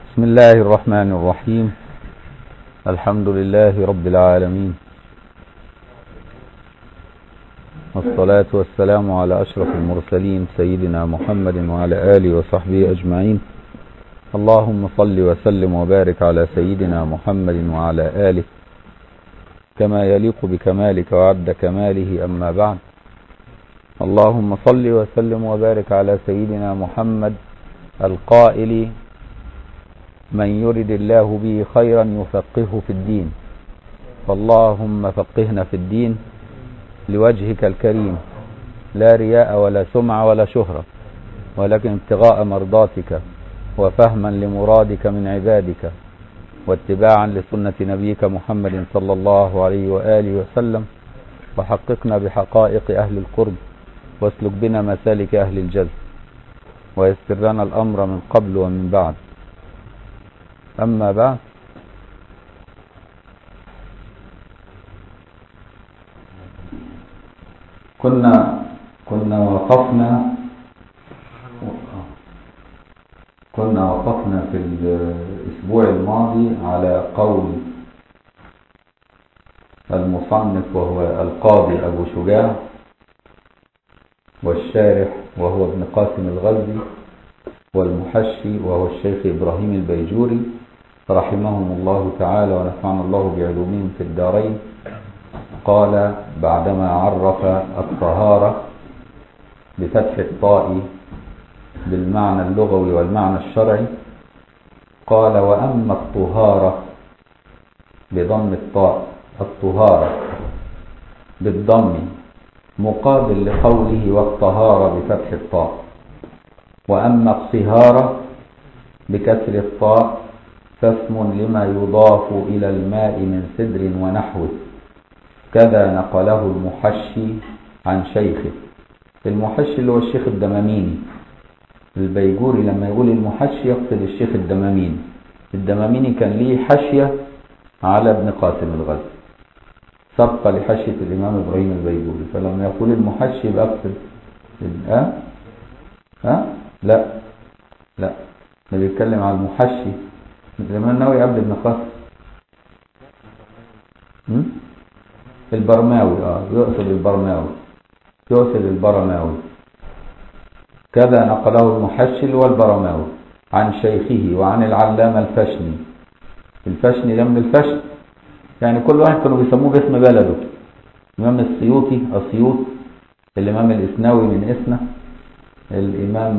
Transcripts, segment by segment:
بسم الله الرحمن الرحيم الحمد لله رب العالمين والصلاة والسلام على أشرف المرسلين سيدنا محمد وعلى آله وصحبه أجمعين اللهم صل وسلم وبارك على سيدنا محمد وعلى آله كما يليق بكمالك وعد كماله أما بعد اللهم صل وسلم وبارك على سيدنا محمد القائل من يرد الله به خيرا يفقهه في الدين فاللهم فقهنا في الدين لوجهك الكريم لا رياء ولا سمع ولا شهرة ولكن ابتغاء مرضاتك وفهما لمرادك من عبادك واتباعا لسنة نبيك محمد صلى الله عليه وآله وسلم وحققنا بحقائق أهل القرب واسلك بنا مسالك أهل الجزم ويسر لنا الأمر من قبل ومن بعد أما بعد كنا كنا وقفنا كنا وقفنا في الأسبوع الماضي على قول المصنف وهو القاضي أبو شجاع والشارح وهو ابن قاسم الغزي والمحشي وهو الشيخ إبراهيم البيجوري رحمهم الله تعالى ونفعنا الله بعلومهم في الدارين قال بعدما عرف الطهارة بفتح الطاء بالمعنى اللغوي والمعنى الشرعي قال وأما الطهارة بضم الطاء الطهارة بالضم مقابل لقوله والطهارة بفتح الطاء وأما الطهارة بكسر الطاء فاسم لما يضاف إلى الماء من سدر ونحوه كذا نقله المحشي عن شيخه المحشي اللي هو الشيخ الدماميني البيجوري لما يقول المحشي يقصد الشيخ الدماميني الدماميني كان ليه حشية على ابن قاسم الغزي سبق لحشية الإمام إبراهيم البيجوري فلما يقول المحشي يبقى يقصد أه؟ أه؟ لا لا اللي بيتكلم على المحشي الإمام النووي قبل ابن قاسم البرماوي اه يقصد البرماوي يقصد البرماوي كذا نقله المحشل والبرماوي عن شيخه وعن العلامة الفشني الفشني ده من الفشن يعني كل واحد كانوا بيسموه باسم بلده الإمام السيوطي أسيوط الإمام الإسناوي من إسنا الإمام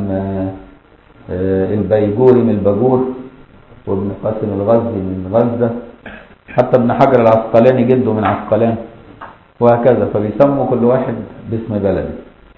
البيجوري من الباجور وابن قاسم الغزي من غزة حتى ابن حجر العسقلاني جده من عسقلان وهكذا فبيسموا كل واحد باسم بلده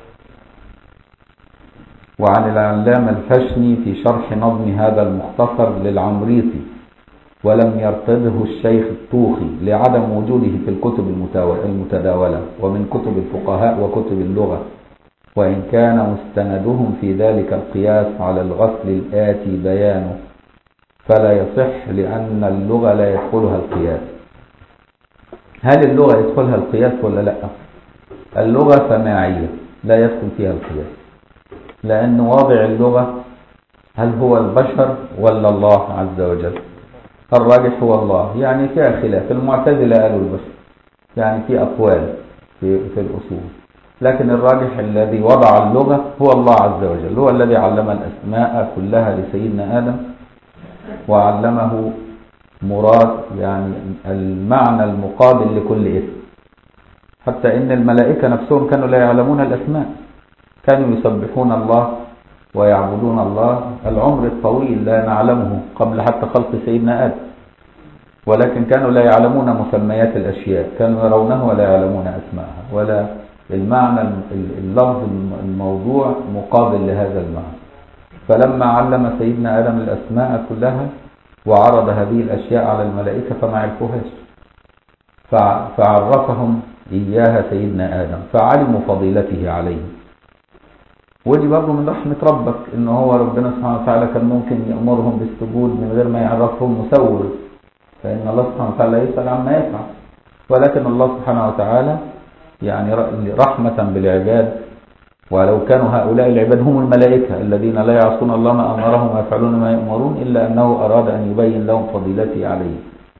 وعن العلامة الفشني في شرح نظم هذا المختصر للعمريطي ولم يرتضه الشيخ الطوخي لعدم وجوده في الكتب المتداولة ومن كتب الفقهاء وكتب اللغة وإن كان مستندهم في ذلك القياس على الغسل الآتي بيانه فلا يصح لأن اللغة لا يدخلها القياس هل اللغة يدخلها القياس ولا لا اللغة سماعية لا يدخل فيها القياس لأن واضع اللغة هل هو البشر ولا الله عز وجل الراجح هو الله يعني فيها خلاف المعتزلة قالوا البشر يعني في أقوال في, في الأصول لكن الراجح الذي وضع اللغة هو الله عز وجل هو الذي علم الأسماء كلها لسيدنا آدم وعلمه مراد يعني المعنى المقابل لكل اسم حتى إن الملائكة نفسهم كانوا لا يعلمون الأسماء كانوا يسبحون الله ويعبدون الله العمر الطويل لا نعلمه قبل حتى خلق سيدنا آدم ولكن كانوا لا يعلمون مسميات الأشياء كانوا يرونها ولا يعلمون أسماءها ولا المعنى اللفظ الموضوع مقابل لهذا المعنى فلما علم سيدنا آدم الأسماء كلها وعرض هذه الأشياء على الملائكة فما عرفوهاش فعرفهم إياها سيدنا آدم فعلموا فضيلته عليه ودي برضه من رحمة ربك إن هو ربنا سبحانه وتعالى كان ممكن يأمرهم بالسجود من غير ما يعرفهم مسور فإن الله سبحانه وتعالى يسأل عما يفعل ولكن الله سبحانه وتعالى يعني رحمة بالعباد ولو كانوا هؤلاء العباد هم الملائكة الذين لا يعصون الله ما أمرهم ويفعلون ما يؤمرون إلا أنه أراد أن يبين لهم فضيلته عليه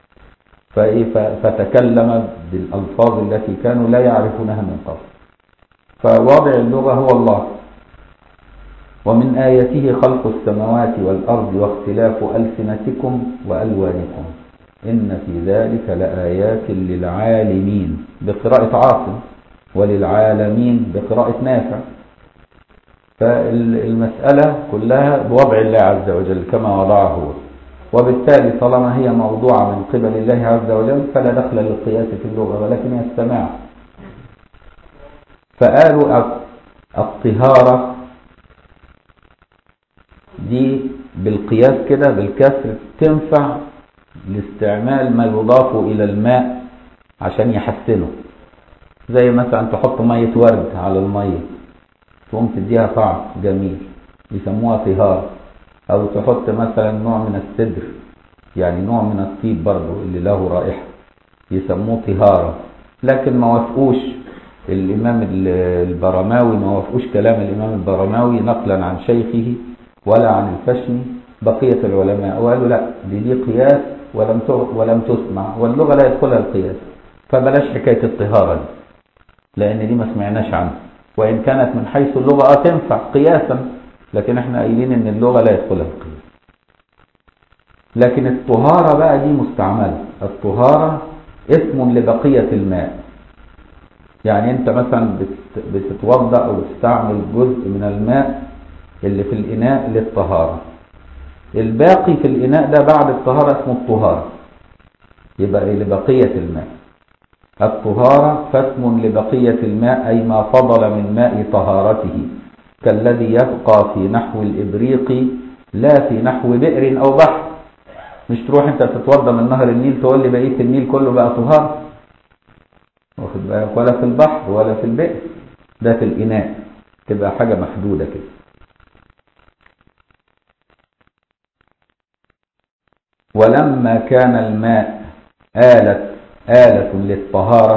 فتكلم بالألفاظ التي كانوا لا يعرفونها من قبل فواضع اللغة هو الله ومن آياته خلق السماوات والأرض واختلاف ألسنتكم وألوانكم إن في ذلك لآيات للعالمين بقراءة عاصم وللعالمين بقراءة نافع فالمسألة كلها بوضع الله عز وجل كما وضعه هو وبالتالي طالما هي موضوعة من قبل الله عز وجل فلا دخل للقياس في اللغة ولكن هي السماع فقالوا الطهارة دي بالقياس كده بالكسر تنفع لاستعمال ما يضاف إلى الماء عشان يحسنه زي مثلا تحط مية ورد على المية تقوم تديها طعم جميل يسموها طهارة أو تحط مثلا نوع من السدر يعني نوع من الطيب برضه اللي له رائحة يسموه طهارة لكن ما وافقوش الإمام البرماوي ما وافقوش كلام الإمام البرماوي نقلا عن شيخه ولا عن الفشني بقية العلماء وقالوا لا دي دي قياس ولم ولم تسمع واللغة لا يدخلها القياس فبلاش حكاية الطهارة دي لأن دي ما سمعناش عنها وإن كانت من حيث اللغة اه تنفع قياسا لكن احنا قايلين ان اللغة لا يدخلها القياس لكن الطهارة بقى دي مستعملة الطهارة اسم لبقية الماء يعني انت مثلا بتتوضأ او بتستعمل جزء من الماء اللي في الإناء للطهارة الباقي في الإناء ده بعد الطهارة اسمه الطهارة يبقى لبقية الماء الطهارة فاسم لبقية الماء أي ما فضل من ماء طهارته كالذي يبقى في نحو الإبريق لا في نحو بئر أو بحر مش تروح انت تتوضى من نهر النيل تقول لي بقية النيل كله بقى طهارة واخد بالك ولا في البحر ولا في البئر ده في الإناء تبقى حاجة محدودة كده ولما كان الماء آلة آلة للطهارة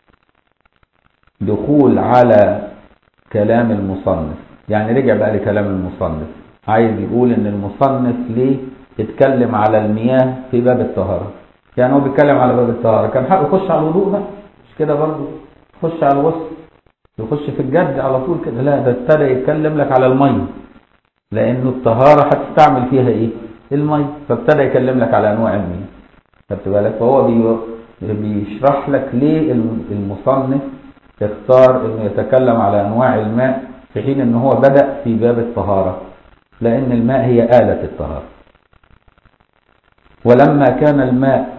دخول على كلام المصنف يعني رجع بقى لكلام المصنف عايز يقول ان المصنف ليه اتكلم على المياه في باب الطهارة يعني هو بيتكلم على باب الطهارة كان حقه يخش على الوضوء بقى مش كده برضه يخش على الغسل يخش في الجد على طول كده لا ده ابتدى يتكلم لك على المية لانه الطهارة هتستعمل فيها ايه المية فابتدى يكلم لك على انواع المياه خدت بالك فهو بيشرح لك ليه المصنف اختار انه يتكلم على انواع الماء في حين ان هو بدأ في باب الطهارة لان الماء هي آلة الطهارة ولما كان الماء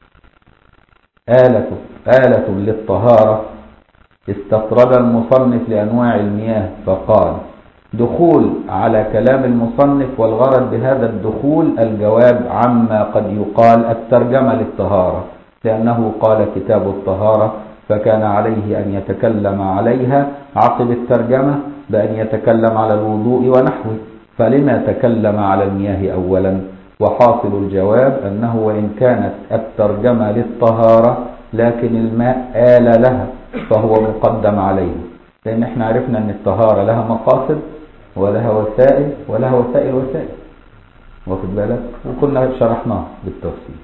آلة آلة للطهارة استطرد المصنف لأنواع المياه فقال دخول على كلام المصنف والغرض بهذا الدخول الجواب عما قد يقال الترجمة للطهارة لأنه قال كتاب الطهارة فكان عليه أن يتكلم عليها عقب الترجمة بأن يتكلم على الوضوء ونحوه فلما تكلم على المياه أولا وحاصل الجواب أنه وإن كانت الترجمة للطهارة لكن الماء آل لها فهو مقدم عليه لأن احنا عرفنا أن الطهارة لها مقاصد ولها وسائل ولها وسائل وسائل واخد بالك وكنا شرحناه بالتفصيل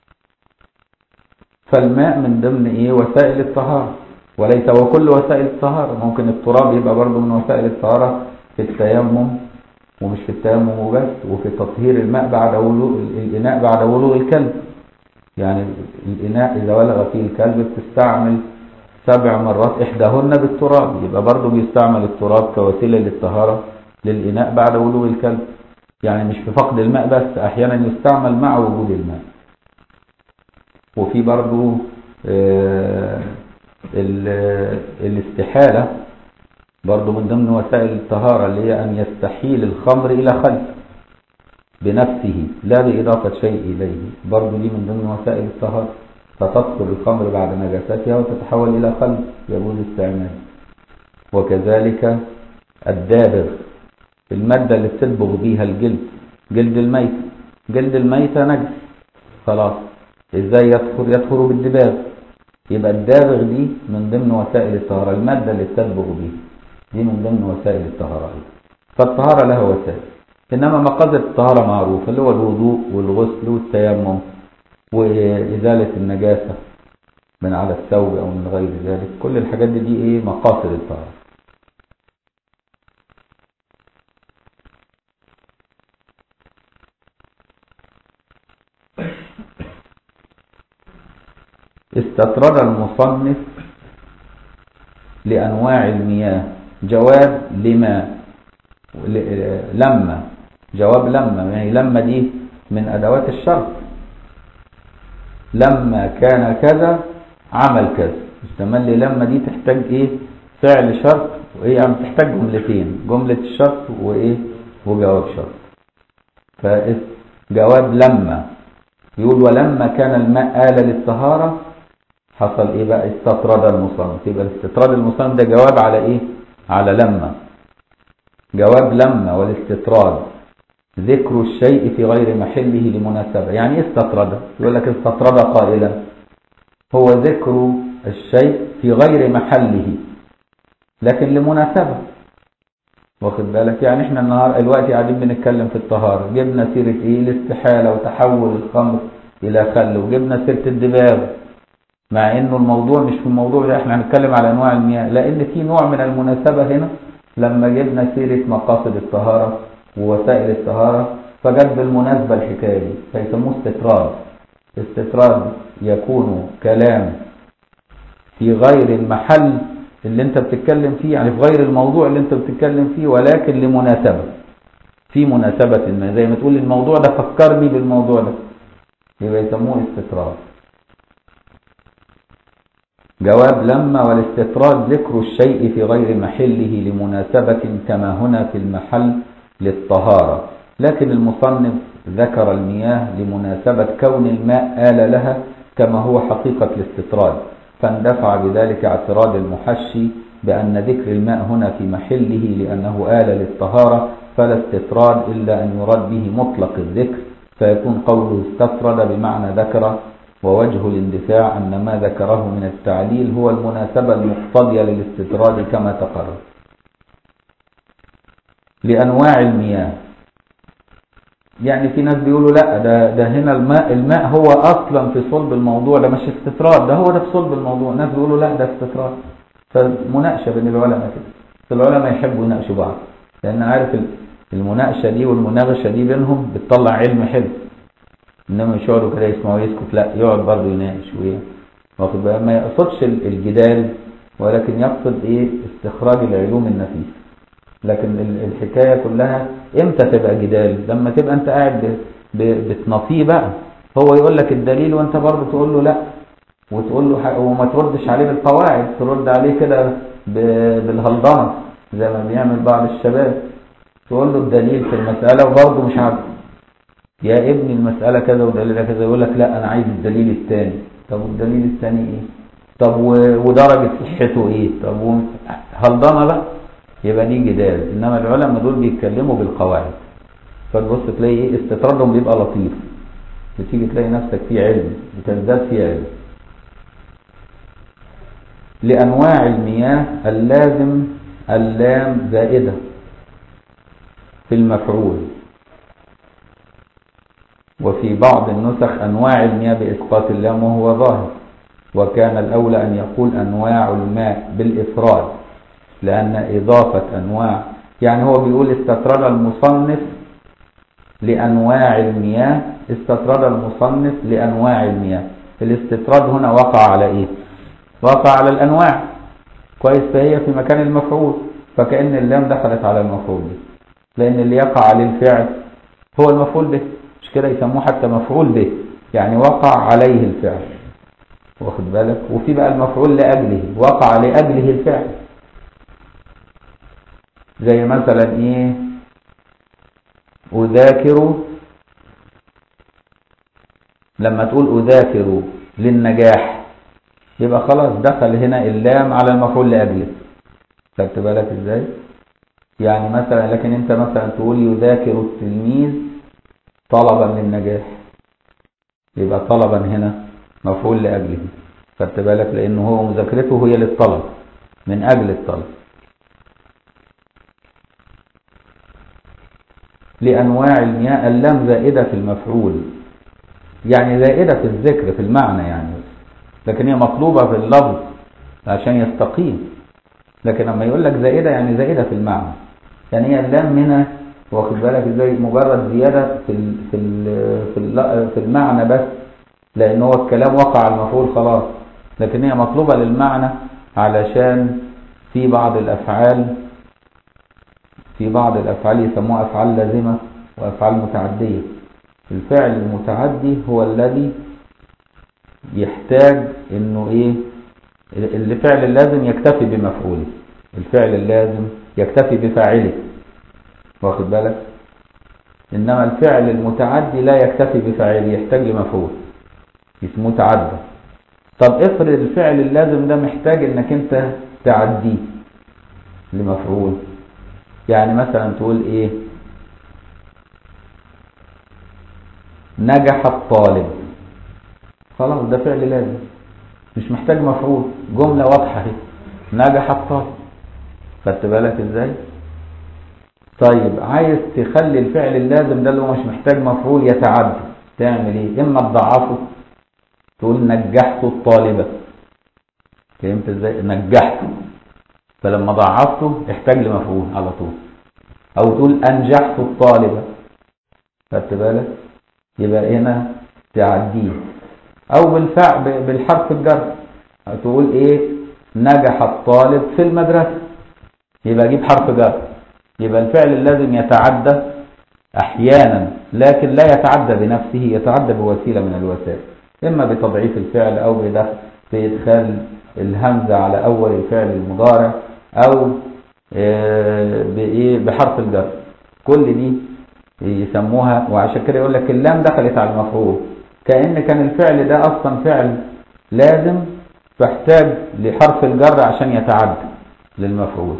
فالماء من ضمن ايه وسائل الطهارة وليس وكل وسائل الطهارة ممكن التراب يبقى برضه من وسائل الطهارة في التيمم ومش في التيمم وبس وفي تطهير الماء بعد ولوء الإناء بعد ولوء الكلب يعني الإناء إذا ولغ فيه الكلب بتستعمل سبع مرات إحداهن بالتراب يبقى برضه بيستعمل التراب كوسيلة للطهارة للإناء بعد ولوغ الكلب يعني مش في فقد الماء بس أحيانا يستعمل مع وجود الماء وفي برضو آه الاستحالة برضو من ضمن وسائل الطهارة اللي هي أن يستحيل الخمر إلى خلق بنفسه لا بإضافة شيء إليه برضو دي من ضمن وسائل الطهارة فتدخل الخمر بعد نجاستها وتتحول إلى خلق يجوز استعماله وكذلك الدابغ المادة اللي بتدبغ بيها الجلد جلد الميت جلد الميتة نجس خلاص ازاي يطهر يطهر بالدباغ يبقى الدابغ دي من ضمن وسائل الطهارة المادة اللي بتدبغ بيها دي من ضمن وسائل الطهارة أيضا فالطهارة لها وسائل إنما مقاصد الطهارة معروفة اللي هو الوضوء والغسل والتيمم وإزالة النجاسة من على الثوب أو من غير ذلك كل الحاجات دي, دي إيه مقاصد الطهارة استطرد المصنف لأنواع المياه جواب لما لما جواب لما يعني لما دي من أدوات الشرط لما كان كذا عمل كذا استمل لما دي تحتاج ايه فعل شرط وايه يعني تحتاج جملتين جملة الشرط وايه وجواب شرط فجواب لما يقول ولما كان الماء آلة للطهارة حصل ايه بقى استطرد المصنف يبقى الاستطراد المصنف ده جواب على ايه على لما جواب لما والاستطراد ذكر الشيء في غير محله لمناسبة يعني ايه استطرد يقول لك استطرد قائلا هو ذكر الشيء في غير محله لكن لمناسبة واخد بالك يعني احنا النهار الوقت قاعدين بنتكلم في الطهارة جبنا سيرة ايه الاستحالة وتحول الخمر الى خل وجبنا سيرة الدباغ مع انه الموضوع مش في الموضوع ده احنا هنتكلم على انواع المياه لان في نوع من المناسبة هنا لما جبنا سيرة مقاصد الطهارة ووسائل الطهارة فجت بالمناسبة الحكاية دي فيسموه استطراد استطراد يكون كلام في غير المحل اللي انت بتتكلم فيه يعني في غير الموضوع اللي انت بتتكلم فيه ولكن لمناسبة في مناسبة ما زي ما تقول الموضوع ده فكرني بالموضوع ده يبقى يسموه استطراد جواب لما والاستطراد ذكر الشيء في غير محله لمناسبة كما هنا في المحل للطهارة لكن المصنف ذكر المياه لمناسبة كون الماء آل لها كما هو حقيقة الاستطراد فاندفع بذلك اعتراض المحشي بأن ذكر الماء هنا في محله لأنه آل للطهارة فلا استطراد إلا أن يراد به مطلق الذكر فيكون قوله استطرد بمعنى ذكر ووجه الاندفاع أن ما ذكره من التعليل هو المناسبة المقتضية للاستطراد كما تقرر لأنواع المياه يعني في ناس بيقولوا لا ده ده هنا الماء الماء هو اصلا في صلب الموضوع ده مش استطراد ده هو ده في صلب الموضوع ناس بيقولوا لا ده استطراد فمناقشه بين العلماء كده العلماء يحبوا يناقشوا بعض لان عارف المناقشه دي والمناقشه دي بينهم بتطلع علم حلو انما مش يقعدوا كده يسمعوا يسكت لا يقعد برضه يناقش وايه واخد بالك ما يقصدش الجدال ولكن يقصد ايه استخراج العلوم النفيسه لكن الحكاية كلها امتى تبقى جدال لما تبقى انت قاعد بتنفيه بقى هو يقول لك الدليل وانت برضه تقول له لا وتقول له وما تردش عليه بالقواعد ترد عليه كده بالهلضمه زي ما بيعمل بعض الشباب تقول له الدليل في المسألة وبرضه مش عارف يا ابني المسألة كذا ودليلها كذا يقول لك لا انا عايز الدليل الثاني طب والدليل الثاني ايه طب ودرجة صحته ايه طب هلضمه بقى يبقى دي جدال انما العلماء دول بيتكلموا بالقواعد فتبص تلاقي ايه استطرادهم بيبقى لطيف بتيجي تلاقي نفسك في علم بتزداد في علم لانواع المياه اللازم اللام زائده في المفعول وفي بعض النسخ انواع المياه باسقاط اللام وهو ظاهر وكان الاولى ان يقول انواع الماء بالافراد لأن إضافة أنواع يعني هو بيقول استطرد المصنف لأنواع المياه استطرد المصنف لأنواع المياه الاستطراد هنا وقع على إيه وقع على الأنواع كويس فهي في مكان المفعول فكأن اللام دخلت على المفعول به لأن اللي يقع عليه الفعل هو المفعول به مش كده يسموه حتى مفعول به يعني وقع عليه الفعل واخد بالك وفي بقى المفعول لأجله وقع لأجله الفعل زي مثلا ايه اذاكر لما تقول اذاكر للنجاح يبقى خلاص دخل هنا اللام على المفعول لاجله خدت بالك ازاي يعني مثلا لكن انت مثلا تقول يذاكر التلميذ طلبا للنجاح يبقى طلبا هنا مفعول لاجله خدت بالك لانه هو مذاكرته هي للطلب من اجل الطلب لأنواع المياه اللام زائدة في المفعول يعني زائدة في الذكر في المعنى يعني لكن هي مطلوبة في اللفظ عشان يستقيم لكن لما يقول لك زائدة يعني زائدة في المعنى يعني هي اللام هنا واخد بالك ازاي مجرد زيادة في ال في ال في, ال في المعنى بس لان هو الكلام وقع على المفعول خلاص لكن هي مطلوبة للمعنى علشان في بعض الافعال في بعض الافعال يسموها افعال لازمة وافعال متعدية الفعل المتعدي هو الذي يحتاج انه ايه الفعل اللازم يكتفي بمفعوله الفعل اللازم يكتفي بفاعله واخد بالك انما الفعل المتعدي لا يكتفي بفاعله يحتاج لمفعول اسمه تعدى طب افرض الفعل اللازم ده محتاج انك انت تعديه لمفعول يعني مثلا تقول ايه نجح الطالب خلاص ده فعل لازم مش محتاج مفعول جملة واضحة اهي نجح الطالب خدت بالك ازاي طيب عايز تخلي الفعل اللازم ده اللي هو مش محتاج مفعول يتعدى تعمل ايه اما تضعفه تقول نجحت الطالبة فهمت ازاي نجحته فلما ضعفته احتاج لمفعول على طول او تقول انجحت الطالبة خدت بالك يبقى هنا تعديه او بالفعل بالحرف الجر تقول ايه نجح الطالب في المدرسة يبقى اجيب حرف جر يبقى الفعل اللازم يتعدى احيانا لكن لا يتعدى بنفسه يتعدى بوسيلة من الوسائل اما بتضعيف الفعل او بادخال الهمزة على اول الفعل المضارع او بايه بحرف الجر كل دي يسموها وعشان كده يقول لك اللام دخلت على المفعول كأن كان الفعل ده اصلا فعل لازم فاحتاج لحرف الجر عشان يتعدى للمفعول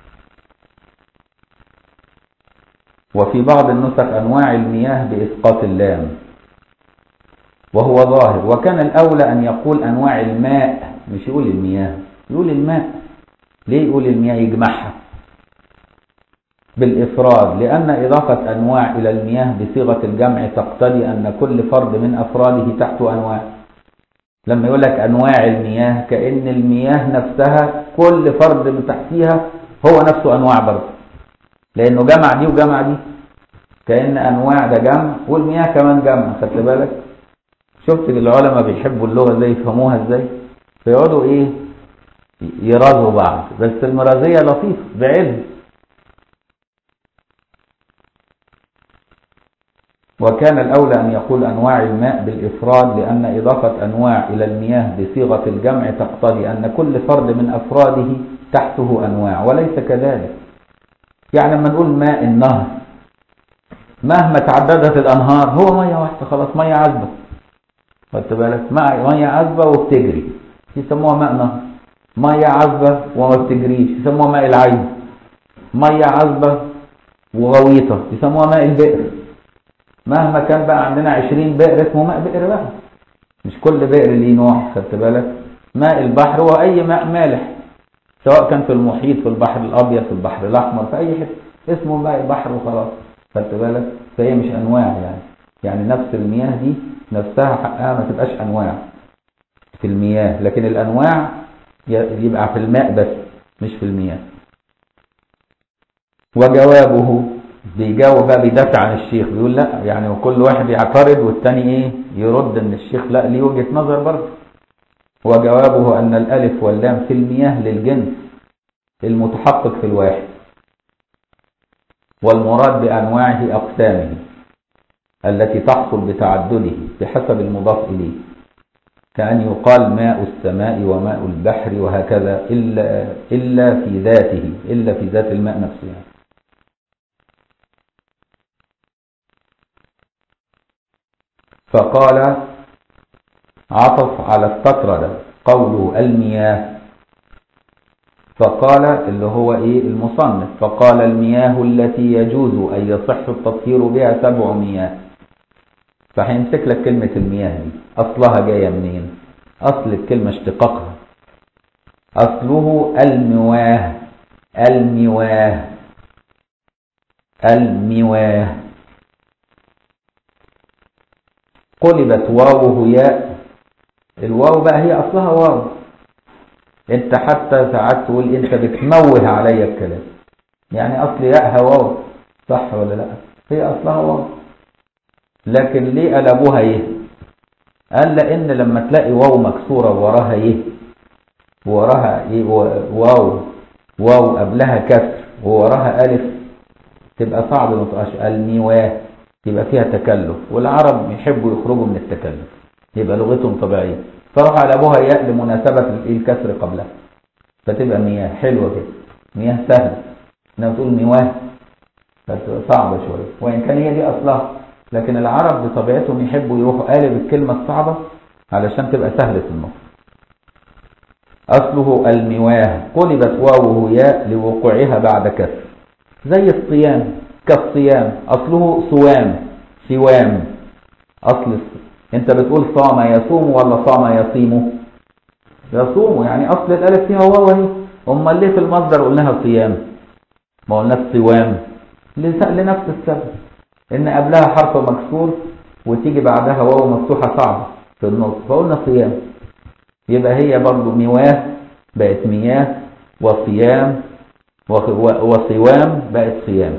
وفي بعض النسخ أنواع المياه بإسقاط اللام وهو ظاهر وكان الأولى أن يقول أنواع الماء مش يقول المياه يقول الماء ليه يقول المياه يجمعها بالإفراد لأن إضافة أنواع إلى المياه بصيغة الجمع تقتضي أن كل فرد من أفراده تحته أنواع لما يقول لك أنواع المياه كأن المياه نفسها كل فرد من تحتها هو نفسه أنواع برضه لأنه جمع دي وجمع دي كأن أنواع ده جمع والمياه كمان جمع خدت بالك شفت العلماء بيحبوا اللغة ازاي يفهموها ازاي فيقعدوا ايه يرازوا بعض بس المرازية لطيفة بعلم وكان الأولى أن يقول أنواع الماء بالإفراد لأن إضافة أنواع إلى المياه بصيغة الجمع تقتضي أن كل فرد من أفراده تحته أنواع وليس كذلك يعني لما نقول ماء النهر مهما تعددت الأنهار هو مية واحدة خلاص مية عذبة خدت بالك مية عذبة وبتجري يسموها ماء نهر مية عذبة وما بتجريش يسموها ماء العين مية عذبة وغويطة يسموها ماء البئر مهما كان بقى عندنا 20 بئر اسمه ماء بئر بقى مش كل بئر ليه نوع خدت بالك ماء البحر هو اي ماء مالح سواء كان في المحيط في البحر الابيض في البحر الاحمر في اي حته اسمه ماء البحر وخلاص خدت بالك فهي مش انواع يعني يعني نفس المياه دي نفسها حقها ما تبقاش انواع في المياه لكن الانواع يبقى في الماء بس مش في المياه وجوابه بيجاوب بقى بيدافع عن الشيخ بيقول لا يعني وكل واحد يعترض والتاني ايه يرد ان الشيخ لا ليه وجهه نظر برضه وجوابه ان الالف واللام في المياه للجنس المتحقق في الواحد والمراد بانواعه اقسامه التي تحصل بتعدده بحسب المضاف اليه كأن يقال ماء السماء وماء البحر وهكذا إلا, إلا في ذاته إلا في ذات الماء نفسه يعني. فقال عطف على استطرد قوله المياه فقال اللي هو ايه المصنف فقال المياه التي يجوز ان يصح التطهير بها سبع مياه فهيمسك لك كلمة المياه دي اصلها جاية منين اصل الكلمة اشتقاقها اصله المواه المواه المواه قلبت واوه ياء الواو بقى هي اصلها واو انت حتى ساعات تقول انت بتموه عليا الكلام يعني اصل ياءها واو صح ولا لا هي اصلها واو لكن ليه قلبوها ايه قال لان لما تلاقي واو مكسوره وراها ايه وراها ايه واو واو قبلها كسر ووراها الف تبقى صعب ما تبقاش الميواه يبقى فيها تكلف والعرب يحبوا يخرجوا من التكلف يبقى لغتهم طبيعيه فراح على ابوها ياء لمناسبه الكسر قبلها فتبقى مياه حلوه كده مياه سهله انها تقول ميواه فتبقى صعبه شويه وان كان هي دي اصلها لكن العرب بطبيعتهم يحبوا يروحوا قالب الكلمه الصعبه علشان تبقى سهله النطق اصله المواه قلبت واوه ياء لوقوعها بعد كسر زي الصيام كالصيام اصله صوام سوام اصل انت بتقول صام يصوم ولا صام يصيم يصوم يعني اصل الالف فيها واو اهي امال ليه في المصدر قلناها صيام ما قلناش صوام لنفس السبب ان قبلها حرف مكسور وتيجي بعدها واو مفتوحه صعبه في النص فقلنا صيام يبقى هي برضو مواه بقت مياه وصيام وصوام بقت صيام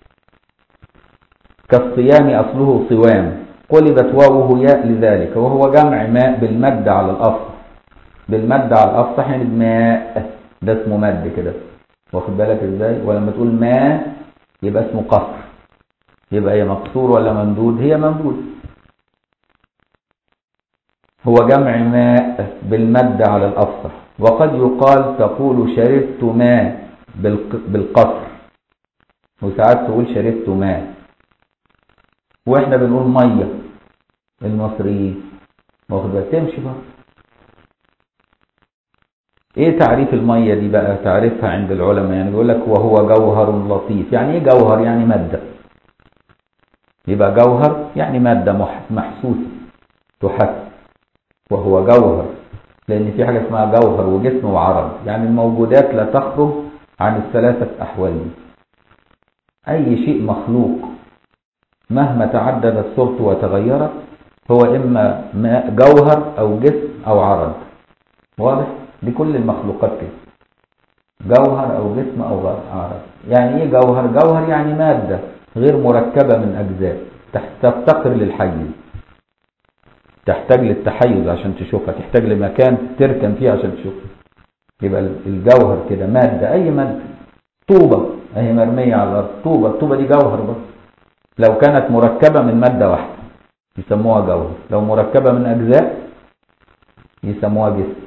كالصيام أصله صوام قلبت واوه ياء لذلك وهو جمع ماء بالمد على الأفصح بالمد على الأفصح يعني ماء ده اسمه مد كده واخد بالك ازاي ولما تقول ماء يبقى اسمه قصر يبقى هي مقصور ولا ممدود هي ممدود هو جمع ماء بالمد على الأفصح وقد يقال تقول شربت ماء بالقصر وساعات تقول شربت ماء واحنا بنقول ميه المصريين واخد بالك تمشي بقى ايه تعريف الميه دي بقى تعريفها عند العلماء يعني بيقول لك وهو جوهر لطيف يعني ايه جوهر يعني ماده يبقى جوهر يعني ماده محسوسه تحس وهو جوهر لان في حاجه اسمها جوهر وجسم وعرض يعني الموجودات لا تخرج عن الثلاثه احوال دي اي شيء مخلوق مهما تعددت صورته وتغيرت هو إما ماء جوهر أو جسم أو عرض واضح لكل المخلوقات كده جوهر أو جسم أو عرض يعني إيه جوهر جوهر يعني مادة غير مركبة من أجزاء تفتقر للحيز تحتاج للتحيز عشان تشوفها تحتاج لمكان تركن فيه عشان تشوفها يبقى الجوهر كده مادة أي مادة طوبة أهي مرمية على الأرض طوبة الطوبة دي جوهر برضه لو كانت مركبة من مادة واحدة يسموها جوهر لو مركبة من أجزاء يسموها جسم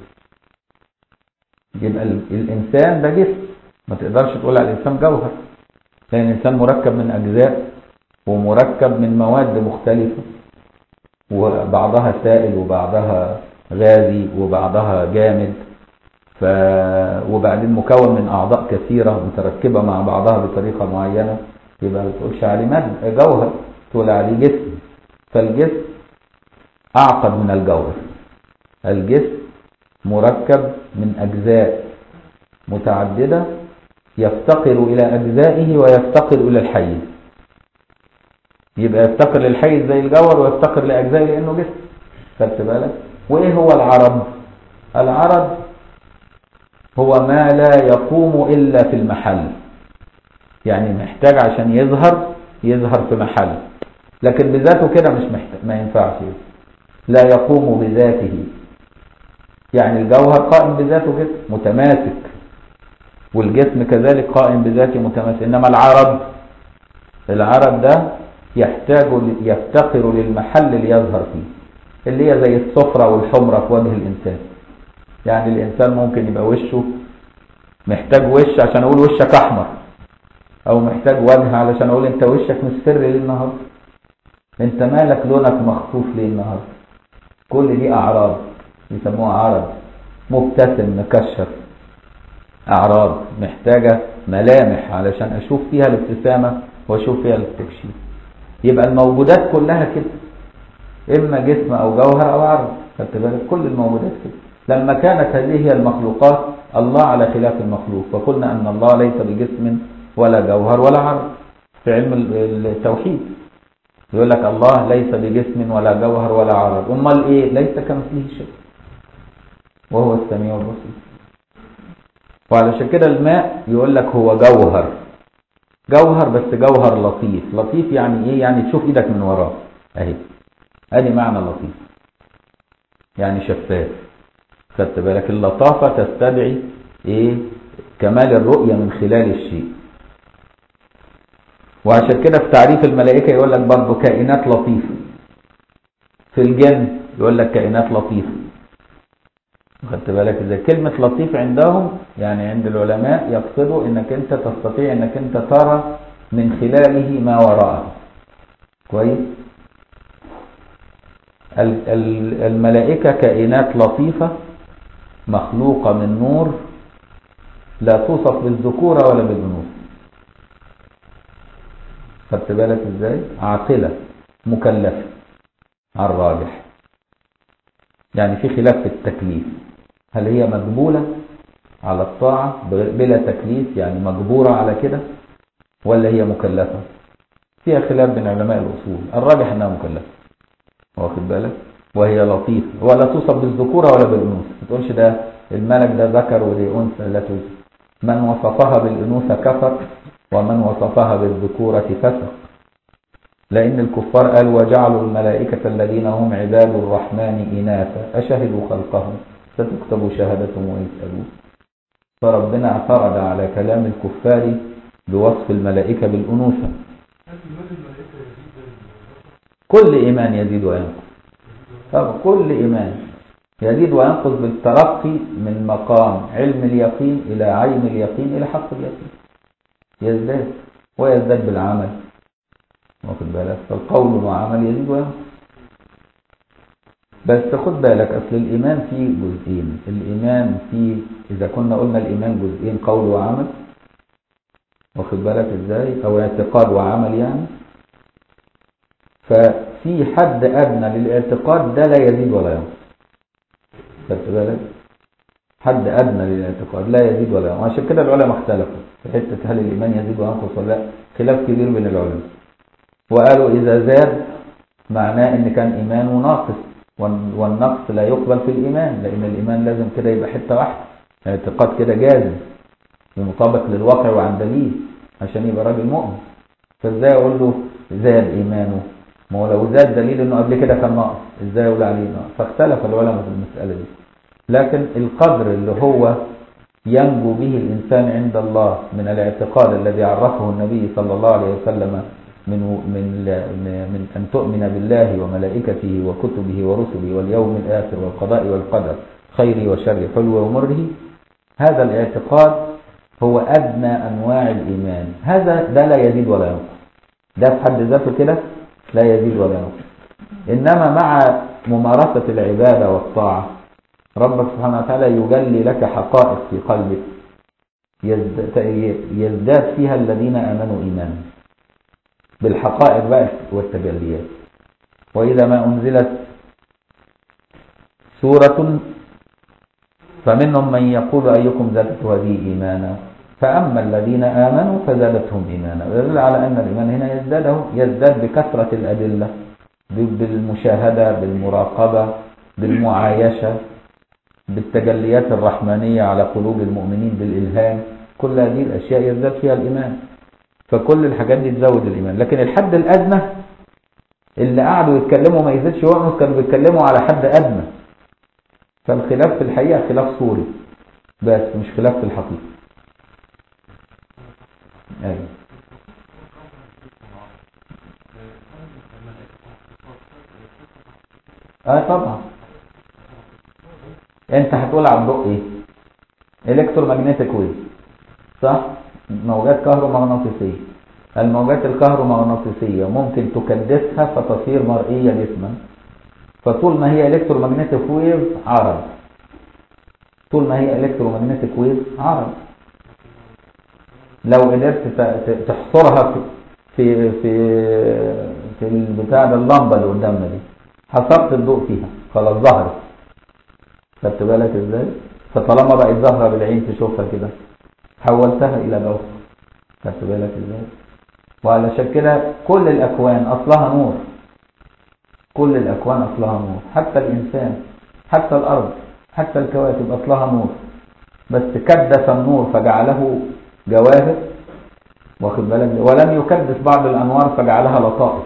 يبقى الإنسان ده جسم ما تقدرش تقول على الإنسان جوهر لأن الإنسان مركب من أجزاء ومركب من مواد مختلفة وبعضها سائل وبعضها غازي وبعضها جامد ف... وبعدين مكون من أعضاء كثيرة متركبة مع بعضها بطريقة معينة يبقى ما تقولش عليه مد جوهر تقول عليه جسم فالجسم أعقد من الجوهر الجسم مركب من أجزاء متعددة يفتقر إلى أجزائه ويفتقر إلى الحيز يبقى يفتقر للحيز زي الجوهر ويفتقر لأجزائه لأنه جسم خدت بالك وإيه هو العرض العرض هو ما لا يقوم إلا في المحل يعني محتاج عشان يظهر يظهر في محل لكن بذاته كده مش محتاج ما ينفعش لا يقوم بذاته يعني الجوهر قائم بذاته كده متماسك والجسم كذلك قائم بذاته متماسك انما العرض العرض ده يحتاج يفتقر للمحل اللي يظهر فيه اللي هي زي الصفرة والحمرة في وجه الإنسان يعني الإنسان ممكن يبقى وشه محتاج وش عشان أقول وشك أحمر او محتاج وجه علشان اقول انت وشك مصفر ليه النهارده انت مالك لونك مخطوف ليه النهارده كل دي اعراض يسموها عرض مبتسم مكشر اعراض محتاجه ملامح علشان اشوف فيها الابتسامه واشوف فيها التكشيف يبقى الموجودات كلها كده اما جسم او جوهر او عرض خدت بالك كل الموجودات كده لما كانت هذه هي المخلوقات الله على خلاف المخلوق وقلنا ان الله ليس بجسم ولا جوهر ولا عرض في علم ال- التوحيد يقول لك الله ليس بجسم ولا جوهر ولا عرض امال ايه ليس كمثله شيء وهو السميع البصير وعلشان كده الماء يقول لك هو جوهر جوهر بس جوهر لطيف لطيف يعني ايه يعني تشوف ايدك من وراه اهي ادي معنى لطيف يعني شفاف خدت بالك اللطافة تستدعي ايه كمال الرؤية من خلال الشيء وعشان كده في تعريف الملائكة يقول لك برضه كائنات لطيفة في الجن يقول لك كائنات لطيفة خدت بالك ازاي كلمة لطيف عندهم يعني عند العلماء يقصدوا انك انت تستطيع انك انت ترى من خلاله ما وراءه كويس ال- ال- الملائكة كائنات لطيفة مخلوقة من نور لا توصف بالذكورة ولا بالأنوثة خدت بالك ازاي عاقلة مكلفة على الراجح يعني في خلاف في التكليف هل هي مجبولة على الطاعة بغ- بلا تكليف يعني مجبورة على كده ولا هي مكلفة فيها خلاف بين علماء الأصول الراجح أنها مكلفة واخد بالك وهي لطيفة ولا توصف بالذكورة ولا بالأنوثة ما تقولش ده الملك ده ذكر ودي أنثى لا توصف من وصفها بالأنوثة كفر ومن وصفها بالذكورة فسق لأن الكفار قالوا وجعلوا الملائكة الذين هم عباد الرحمن إناثا أشهدوا خلقهم ستكتب شهادتهم ويسألون فربنا اعترض على كلام الكفار بوصف الملائكة بالأنوثة كل إيمان يزيد وينقص طب كل إيمان يزيد وينقص بالترقي من مقام علم اليقين إلى عين اليقين إلى حق اليقين يزداد ويزداد بالعمل واخد بالك فالقول وعمل يزيد وينقص بس خد بالك أصل الإيمان فيه جزئين الإيمان فيه إذا كنا قلنا الإيمان جزئين قول وعمل واخد بالك إزاي أو اعتقاد وعمل يعني ففي حد أدنى للاعتقاد ده لا يزيد ولا ينقص خدت بالك حد أدنى للاعتقاد لا يزيد ولا ينقص عشان كده العلماء اختلفوا في حتة هل الإيمان يزيد وينقص ولا لا خلاف كبير بين العلماء وقالوا إذا زاد معناه إن كان إيمانه ناقص وال- والنقص لا يقبل في الإيمان لأن الإيمان لازم كده يبقى حتة واحدة الاعتقاد كده جازم مطابق للواقع وعن دليل عشان يبقى راجل مؤمن فازاي اقول له زاد ايمانه ما هو لو زاد دليل انه قبل كده كان ناقص ازاي اقول عليه ناقص فاختلف العلماء في المساله دي لكن القدر اللي هو ينجو به الانسان عند الله من الاعتقاد الذي عرفه النبي صلى الله عليه وسلم من من من ان تؤمن بالله وملائكته وكتبه ورسله واليوم الاخر والقضاء والقدر خيره وشره حلوه ومره هذا الاعتقاد هو أدنى أنواع الإيمان هذا ده لا يزيد ولا ينقص ده في حد ذاته كده لا يزيد ولا ينقص إنما مع ممارسة العبادة والطاعة ربك سبحانه وتعالى يجلي لك حقائق في قلبك يزد- يزداد فيها الذين آمنوا إيمانا بالحقائق بقى والتجليات وإذا ما أنزلت سورة فمنهم من يقول أيكم زادته هذه إيمانا فأما الذين آمنوا فزادتهم إيمانا ويدل على أن الإيمان هنا يزداد يزداد بكثرة الأدلة ب- بالمشاهدة بالمراقبة بالمعايشة بالتجليات الرحمانية على قلوب المؤمنين بالإلهام كل هذه الأشياء يزداد فيها الإيمان فكل الحاجات دي تزود الإيمان لكن الحد الأدنى اللي قعدوا يتكلموا ما يزيدش وينقص كانوا بيتكلموا على حد أدنى فالخلاف في الحقيقة خلاف صوري بس مش خلاف في الحقيقة أيوة. اه طبعا انت هتقول على الضوء ايه الكترومagnetic ويف صح موجات كهرومغناطيسية الموجات الكهرومغناطيسية ممكن تكدسها فتصير مرئية جسما فطول ما هي الكترومagnetic ويف عرض طول ما هي الكترومagnetic ويف عرض لو قدرت ت- ت- تحصرها في في في في البتاع ده اللمبه اللي قدامنا دي حصرت الضوء فيها خلاص ظهرت خدت بالك ازاي فطالما بقت ظاهره بالعين تشوفها كده حولتها الى جوهر خدت بالك ازاي وعلشان كده كل الأكوان أصلها نور كل الأكوان أصلها نور حتى الإنسان حتى الأرض حتى الكواكب أصلها نور بس كدس النور فجعله جواهر واخد بالك ولم يكدس بعض الأنوار فجعلها لطائف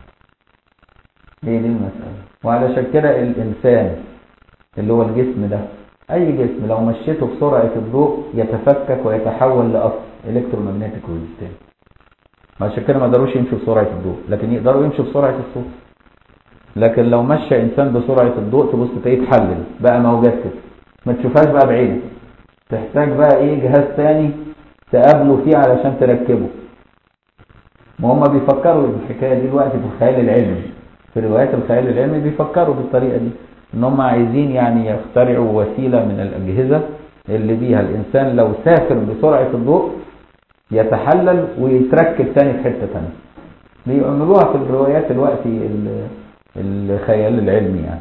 هي دي المسألة وعلشان كده الإنسان اللي هو الجسم ده أي جسم لو مشيته بسرعة الضوء يتفكك ويتحول لأصل إلكترومagnetic resistance عشان كده ما قدروش يمشوا بسرعة الضوء لكن يقدروا يمشوا بسرعة الصوت لكن لو مشى إنسان بسرعة الضوء تبص تلاقيه اتحلل بقى موجات كده ما تشوفهاش بقى بعينك تحتاج بقى إيه جهاز تاني تقابله فيه علشان تركبه ما هم بيفكروا الحكاية دي دلوقتي في الخيال العلمي في روايات الخيال العلمي بيفكروا بالطريقة دي ان هم عايزين يعني يخترعوا وسيلة من الأجهزة اللي بيها الإنسان لو سافر بسرعة الضوء يتحلل ويتركب تاني في حتة تانية بيعملوها في الروايات الوقتي الخيال العلمي يعني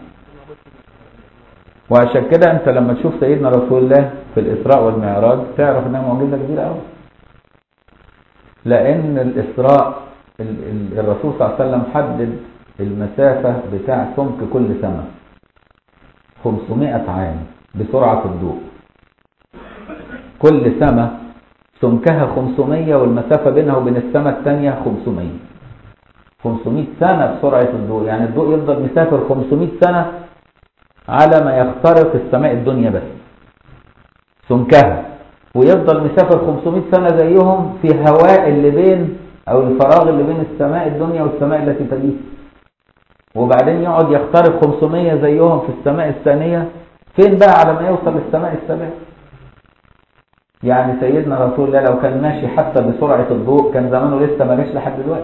وعشان كده انت لما تشوف سيدنا رسول الله في الإسراء والمعراج تعرف انها معجزة كبيرة قوي لأن الإسراء الرسول صلى الله عليه وسلم حدد المسافة بتاع سمك كل سنة 500 عام بسرعة الضوء كل سماء سمكها 500 والمسافة بينها وبين السماء الثانية 500 500 سنة بسرعة الضوء يعني الضوء يفضل مسافر 500 سنة على ما يخترق السماء الدنيا بس سمكها ويفضل مسافر 500 سنة زيهم في هواء اللي بين او الفراغ اللي بين السماء الدنيا والسماء التي تليه وبعدين يقعد يخترق 500 زيهم في السماء الثانية فين بقى على ما يوصل للسماء السابعة يعني سيدنا رسول الله لو كان ماشي حتى بسرعة الضوء كان زمانه لسه ما جاش لحد دلوقتي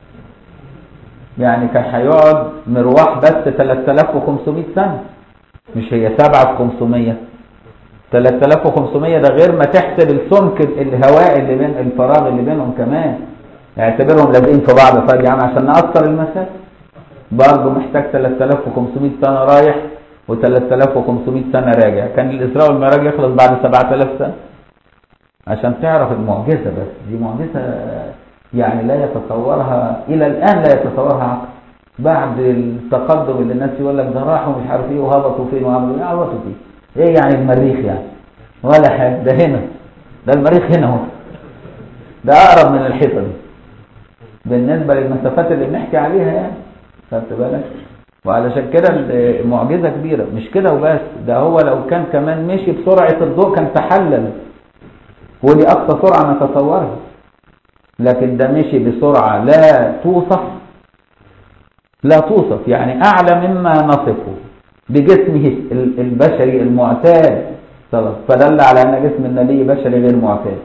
يعني كان هيقعد مروح بس 3500 سنة مش هي 7 في 500 3500 ده غير ما تحسب السمك الهواء اللي بين الفراغ اللي بينهم كمان اعتبرهم لازقين في بعض طيب يعني عشان نقصر المسافة برضه محتاج 3500 سنة رايح و3500 سنة راجع كان الإسراء والمعراج يخلص بعد 7000 سنة عشان تعرف المعجزة بس دي معجزة يعني لا يتصورها إلى الآن لا يتصورها عقل بعد التقدم اللي الناس يقول لك ده راحوا مش عارف ايه وهبطوا فين وعملوا ايه هبطوا فين ايه يعني المريخ يعني ولا حاجة ده هنا ده المريخ هنا اهو ده أقرب من الحيطة دي بالنسبة للمسافات اللي بنحكي عليها يعني خدت بالك وعلشان كده معجزة كبيرة مش كده وبس ده هو لو كان كمان مشي بسرعة الضوء كان تحلل ودي أقصى سرعة نتصورها لكن ده مشي بسرعة لا توصف لا توصف يعني أعلى مما نصفه بجسمه البشري المعتاد فدل على أن جسم النبي بشري غير معتاد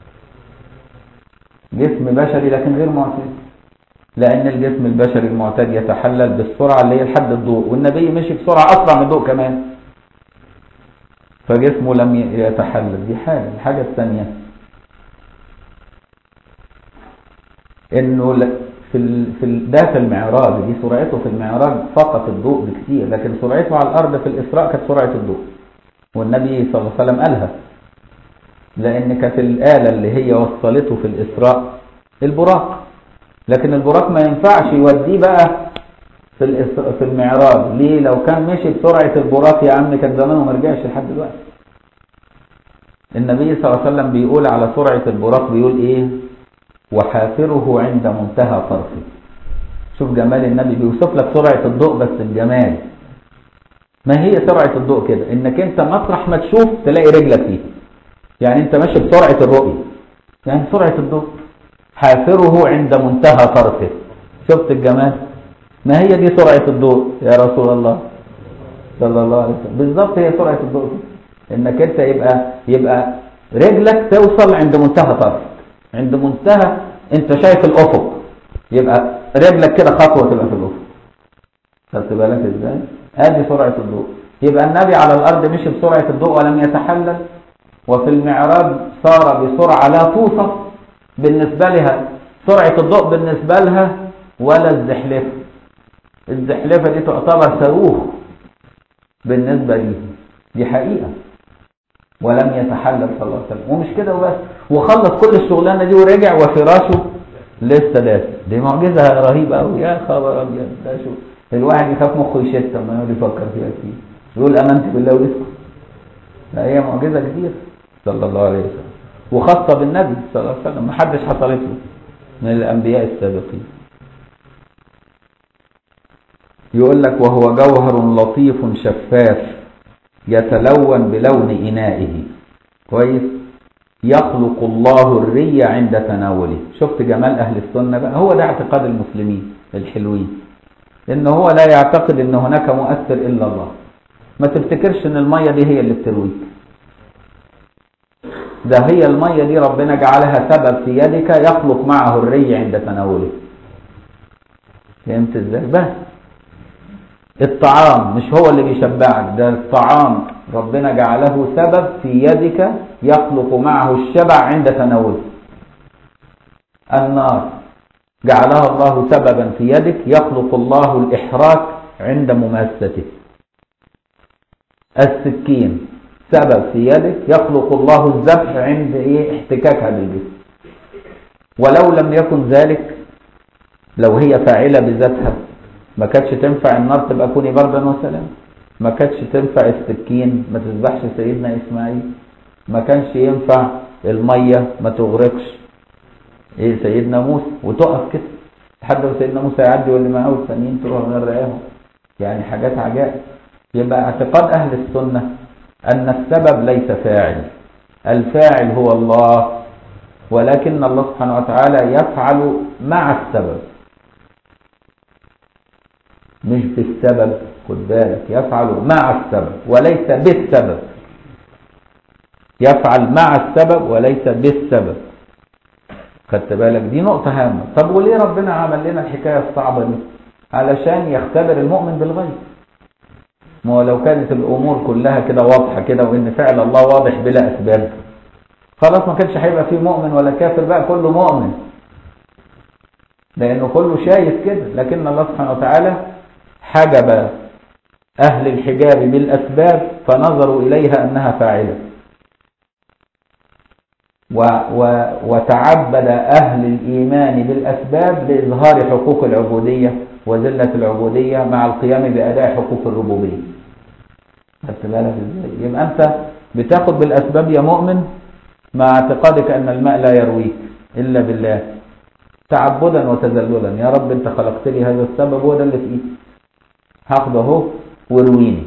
جسم بشري لكن غير معتاد لأن الجسم البشري المعتاد يتحلل بالسرعة اللي هي لحد الضوء والنبي مشي بسرعة أسرع من الضوء كمان فجسمه لم يتحلل دي حاجة الحاجة الثانية انه في ال... في ال... ده في المعراج دي سرعته في المعراج فقط الضوء بكثير لكن سرعته على الارض في الاسراء كانت سرعه الضوء والنبي صلى الله عليه وسلم قالها لان كانت الاله اللي هي وصلته في الاسراء البراق لكن البراق ما ينفعش يوديه بقى في الإسراء في المعراج ليه لو كان مشي بسرعه البراق يا عم كان زمانه ما رجعش لحد دلوقتي النبي صلى الله عليه وسلم بيقول على سرعه البراق بيقول ايه وحافره عند منتهى طرفه شوف جمال النبي بيوصف لك سرعة الضوء بس الجمال ما هي سرعة الضوء كده انك انت مطرح ما تشوف تلاقي رجلك فيه يعني انت ماشي بسرعة الرؤية يعني سرعة الضوء حافره عند منتهى طرفه شفت الجمال ما هي دي سرعة الضوء يا رسول الله صلى الله عليه وسلم بالظبط هي سرعة الضوء انك انت يبقى يبقى رجلك توصل عند منتهى طرفك عند منتهى انت شايف الافق يبقى رجلك كده خطوه تبقى في الافق خدت بالك ازاي ادي سرعه الضوء يبقى النبي على الارض مشي بسرعه الضوء ولم يتحلل وفي المعراج صار بسرعه لا توصف بالنسبه لها سرعه الضوء بالنسبه لها ولا الزحلفه الزحلفه دي تعتبر صاروخ بالنسبه ليه دي حقيقه ولم يتحلل صلى الله عليه وسلم ومش كده وبس وخلص كل الشغلانه دي ورجع وفراشه لسه دافي دي معجزة رهيبة قوي يا خبر ابيض ده شو الواحد يخاف مخه يشت لما يقعد يفكر فيها كتير يقول امنت بالله ويسكت لا هي معجزة كبيرة صلى الله عليه وسلم وخاصة بالنبي صلى الله عليه وسلم ما حدش حصلت له من الانبياء السابقين يقول لك وهو جوهر لطيف شفاف يتلون بلون إنائه كويس يخلق الله الري عند تناوله شفت جمال أهل السنة بقى هو ده اعتقاد المسلمين الحلوين إن هو لا يعتقد إن هناك مؤثر إلا الله ما تفتكرش إن المية دي هي اللي بترويك ده هي المية دي ربنا جعلها سبب في يدك يخلق معه الري عند تناوله فهمت ازاي بس الطعام مش هو اللي بيشبعك ده الطعام ربنا جعله سبب في يدك يخلق معه الشبع عند تناوله النار جعلها الله سببا في يدك يخلق الله الإحراق عند مماسته السكين سبب في يدك يخلق الله الذبح عند ايه احتكاكها بالجسم ولو لم يكن ذلك لو هي فاعلة بذاتها ما كانتش تنفع النار تبقى كوني بردا وسلام ما كانتش تنفع السكين ما تذبحش سيدنا اسماعيل ما كانش ينفع المية ما تغرقش ايه سيدنا موسى وتقف كده لحد ما سيدنا موسى يعدي واللي معاه الثانيين تروح غرقاهم يعني حاجات عجائب يبقى اعتقاد اهل السنة ان السبب ليس فاعل الفاعل هو الله ولكن الله سبحانه وتعالى يفعل مع السبب مش بالسبب خد بالك يفعل مع السبب وليس بالسبب يفعل مع السبب وليس بالسبب خدت بالك دي نقطة هامة طب وليه ربنا عمل لنا الحكاية الصعبة دي علشان يختبر المؤمن بالغيب ما هو لو كانت الأمور كلها كده واضحة كده وإن فعل الله واضح بلا أسباب خلاص ما كانش هيبقى فيه مؤمن ولا كافر بقى كله مؤمن لأنه كله شايف كده لكن الله سبحانه وتعالى حجب أهل الحجاب بالأسباب فنظروا إليها أنها فاعلة و و وتعبد أهل الإيمان بالأسباب لإظهار حقوق العبودية وذلة العبودية مع القيام بأداء حقوق الربوبية خدت بالك ازاي؟ يبقى أنت بتاخد بالأسباب يا مؤمن مع اعتقادك أن الماء لا يرويك إلا بالله تعبدا وتذللا يا رب أنت خلقت لي هذا السبب هو ده اللي في إيدي هاخده اهو ورويني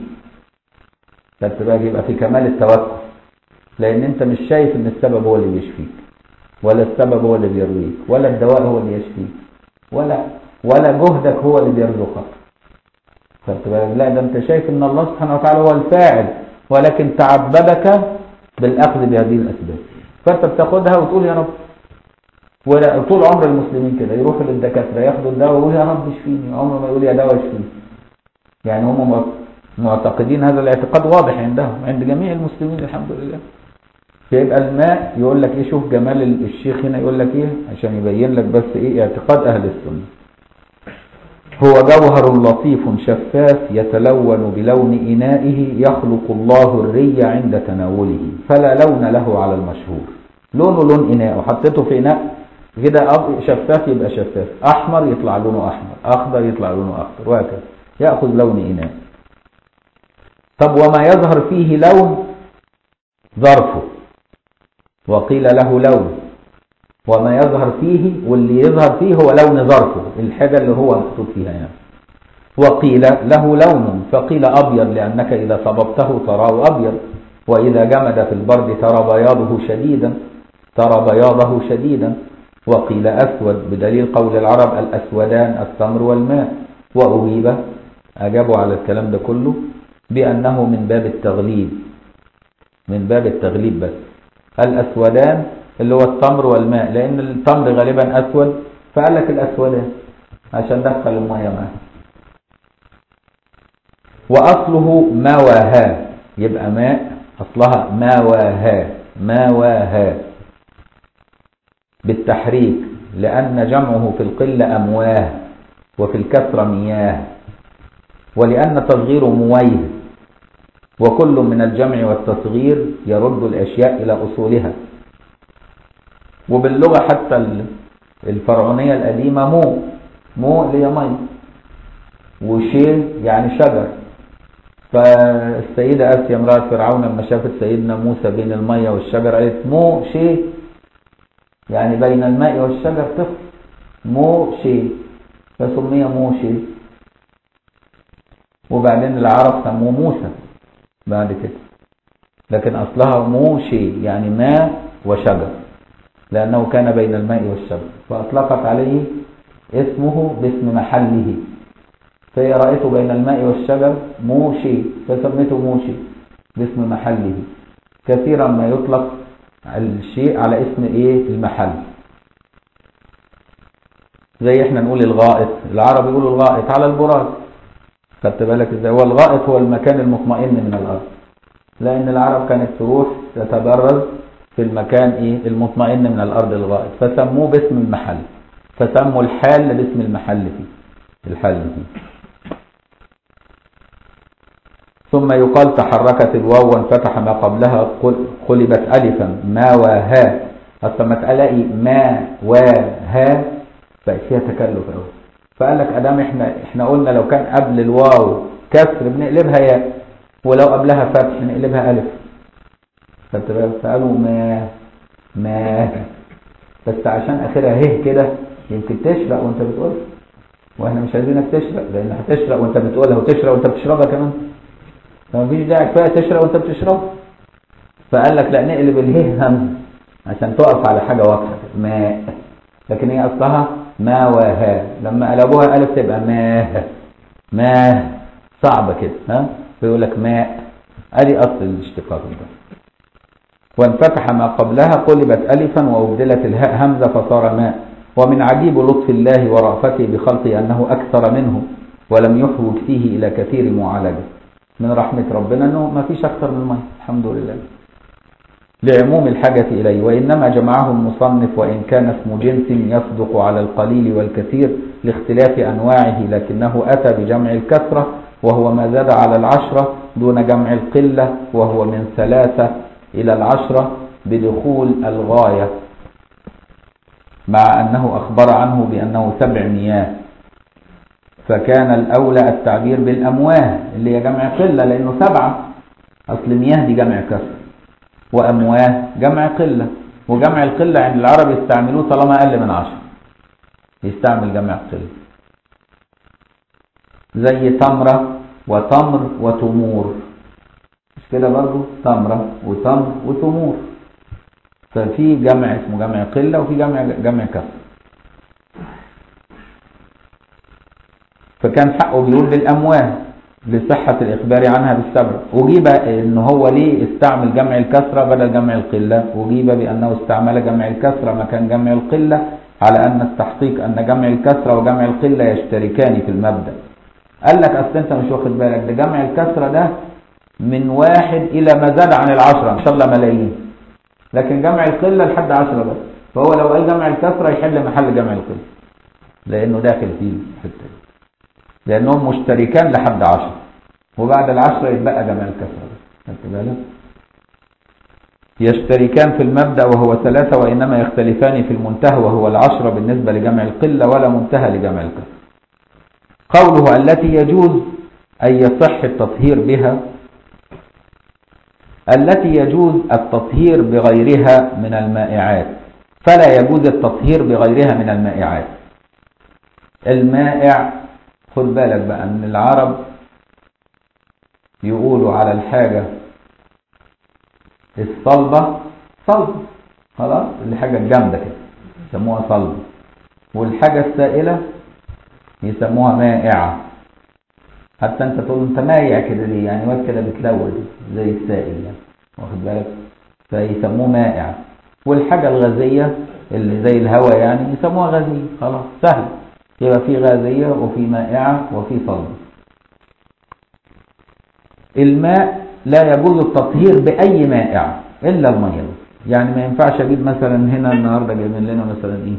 خدت بالك يبقى في كمال التوكل لان انت مش شايف ان السبب هو اللي بيشفيك ولا السبب هو اللي بيرويك ولا الدواء هو اللي يشفيك ولا ولا جهدك هو اللي بيرزقك خدت بالك لا ده انت شايف ان الله سبحانه وتعالى هو الفاعل ولكن تعبدك بالاخذ بهذه الاسباب فانت بتاخدها وتقول يا رب وطول عمر المسلمين كده يروحوا للدكاتره ياخدوا الدواء ويقول يا رب اشفيني عمره ما يقول يا دواء اشفيني يعني هم معتقدين هذا الاعتقاد واضح عندهم عند جميع المسلمين الحمد لله فيبقى الماء يقول لك ايه شوف جمال الشيخ هنا يقول لك ايه عشان يبين لك بس ايه اعتقاد اهل السنه هو جوهر لطيف شفاف يتلون بلون إنائه يخلق الله الري عند تناوله فلا لون له على المشهور لونه لون إناء وحطيته في إناء كده شفاف يبقى شفاف أحمر يطلع لونه أحمر أخضر يطلع لونه أخضر وهكذا يأخذ لون إناء طب وما يظهر فيه لون ظرفه وقيل له لون وما يظهر فيه واللي يظهر فيه هو لون ظرفه الحاجة اللي هو محطوط فيها يعني وقيل له لون فقيل أبيض لأنك إذا صببته تراه أبيض وإذا جمد في البرد ترى بياضه شديدا ترى بياضه شديدا وقيل أسود بدليل قول العرب الأسودان التمر والماء وأجيب أجابوا على الكلام ده كله بأنه من باب التغليب من باب التغليب بس الأسودان اللي هو التمر والماء لأن التمر غالبا أسود فقال لك الأسودان عشان دخل المية معاه وأصله مواها يبقى ماء أصلها مواها مواها بالتحريك لأن جمعه في القلة أمواه وفي الكسرة مياه ولأن تصغير مويه وكل من الجمع والتصغير يرد الأشياء إلى أصولها وباللغة حتى الفرعونية القديمة مو مو اللي هي مية وشيل يعني شجر فالسيدة آسيا امرأة فرعون لما شافت سيدنا موسى بين المية والشجر قالت مو شيء يعني بين الماء والشجر طفل مو شيء فسمي مو شيء وبعدين العرب سموه موسى بعد كده لكن أصلها مو شيء يعني ماء وشجر لأنه كان بين الماء والشجر فأطلقت عليه اسمه باسم محله فهي رأيته بين الماء والشجر موشي فسميته موشي باسم محله كثيرا ما يطلق الشيء على اسم ايه المحل زي احنا نقول الغائط العرب يقولوا الغائط على البراز خدت بالك ازاي هو الغائط هو المكان المطمئن من الارض لان العرب كانت تروح تتبرز في المكان ايه المطمئن من الارض الغائط فسموه باسم المحل فسموا الحال باسم المحل فيه الحل فيه ثم يقال تحركت الواو وانفتح ما قبلها قلبت ألفا ما وها أصلا ما تلاقي ما وها بقت فيها تكلف قوي فقال لك ادام احنا احنا قلنا لو كان قبل الواو كسر بنقلبها ياء ولو قبلها فتح نقلبها الف فقالوا ما ما بس عشان اخرها هه كده يمكن تشرق وانت بتقولها واحنا مش عايزينك تشرق لان هتشرق وانت بتقولها وتشرق وانت بتشربها كمان فمفيش داعي كفايه تشرب وانت بتشرب فقال لك لا نقلب اله همز عشان تقف على حاجه واضحه ماء لكن هي اصلها ما وها لما قلبوها الف تبقى ماء ماء صعبه كده ها فيقول لك ماء ادي اصل الاشتقاق ده وانفتح ما قبلها قلبت الفا وابدلت الهاء همزه فصار ماء ومن عجيب لطف الله ورأفته بخلقه انه اكثر منه ولم يحوج فيه الى كثير معالجه من رحمة ربنا أنه ما فيش أكثر من المية الحمد لله لعموم الحاجة إليه وإنما جمعه المصنف وإن كان اسم جنس يصدق على القليل والكثير لاختلاف أنواعه لكنه أتى بجمع الكثرة وهو ما زاد على العشرة دون جمع القلة وهو من ثلاثة إلى العشرة بدخول الغاية مع أنه أخبر عنه بأنه سبع مياه فكان الأولى التعبير بالأمواه اللي هي جمع قلة لأنه سبعة أصل مياه دي جمع كسر وأمواه جمع قلة وجمع القلة عند العرب يستعملوه طالما أقل من عشر يستعمل جمع قلة زي تمرة وتمر وتمور مش كده برضه تمرة وتمر وتمور ففي جمع اسمه جمع قلة وفي جمع جمع كسر فكان حقه بيقول بالأموال لصحة الإخبار عنها بالسبع وجيب إن هو ليه استعمل جمع الكسرة بدل جمع القلة وجيب بأنه استعمل جمع الكسرة مكان جمع القلة على أن التحقيق أن جمع الكسرة وجمع القلة يشتركان في المبدأ قال لك أصل أنت مش واخد بالك ده جمع الكسرة ده من واحد إلى ما زاد عن العشرة إن شاء الله ملايين لكن جمع القلة لحد عشرة بس فهو لو قال جمع الكسرة يحل محل جمع القلة لأنه داخل فيه الحتة دي لأنهم مشتركان لحد عشر وبعد العشرة يتبقى جمع الكسرة خدت بالك يشتركان في المبدأ وهو ثلاثة وإنما يختلفان في المنتهى وهو العشرة بالنسبة لجمع القلة ولا منتهى لجمع الكسر قوله التي يجوز أن يصح التطهير بها التي يجوز التطهير بغيرها من المائعات فلا يجوز التطهير بغيرها من المائعات المائع خد بالك بقى ان العرب يقولوا على الحاجة الصلبة صلب خلاص الحاجة الجامدة كده يسموها صلب والحاجة السائلة يسموها مائعة حتى انت تقول انت مايع كده ليه يعني واد كده بتلوث زي السائل يعني واخد بالك فيسموه مائع والحاجة الغازية اللي زي الهواء يعني يسموها غازية خلاص سهل يبقى في غازية وفي مائعة وفي صلب الماء لا يجوز التطهير بأي مائع إلا المية يعني ما ينفعش أجيب مثلا هنا النهاردة جايبين لنا مثلا إيه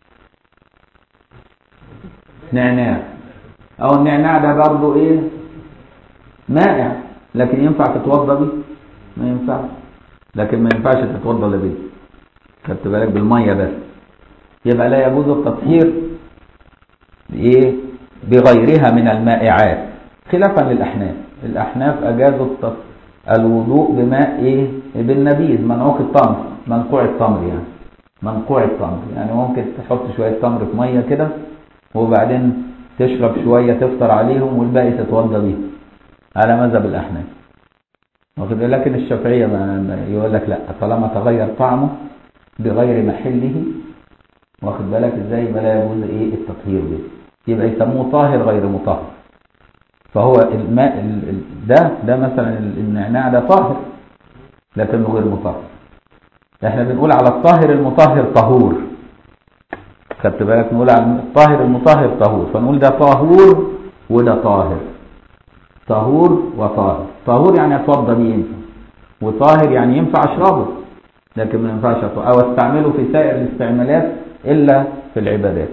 نعناع أو النعناع ده برضه إيه مائع لكن ينفع تتوضى بيه ما ينفعش لكن ما ينفعش تتوضى بيه خدت بالك بالمية بس يبقى لا يجوز التطهير ايه بغيرها من المائعات خلافا للاحناف الاحناف اجازوا التط- الوضوء بماء ايه بالنبيذ منعوق التمر منقوع التمر يعني منقوع التمر يعني ممكن تحط شويه تمر في ميه كده وبعدين تشرب شويه تفطر عليهم والباقي تتوضى بيهم على مذهب الاحناف واخد بالك؟ لكن الشافعيه ما- ما- يقول لك لا طالما تغير طعمه بغير محله واخد بالك ازاي يبقى لا يجوز ايه التطهير به يبقى يسموه طاهر غير مطهر فهو الماء ال- ال- ده ده مثلا ال- النعناع ده طاهر لكنه غير مطهر احنا بنقول على الطاهر المطهر طهور خدت بالك نقول على الطاهر المطهر طهور فنقول ده طهور وده طاهر طهور وطاهر طهور يعني اتوضى بيه ينفع وطاهر يعني ينفع اشربه لكن ما ينفعش أطهر او استعمله في سائر الاستعمالات الا في العبادات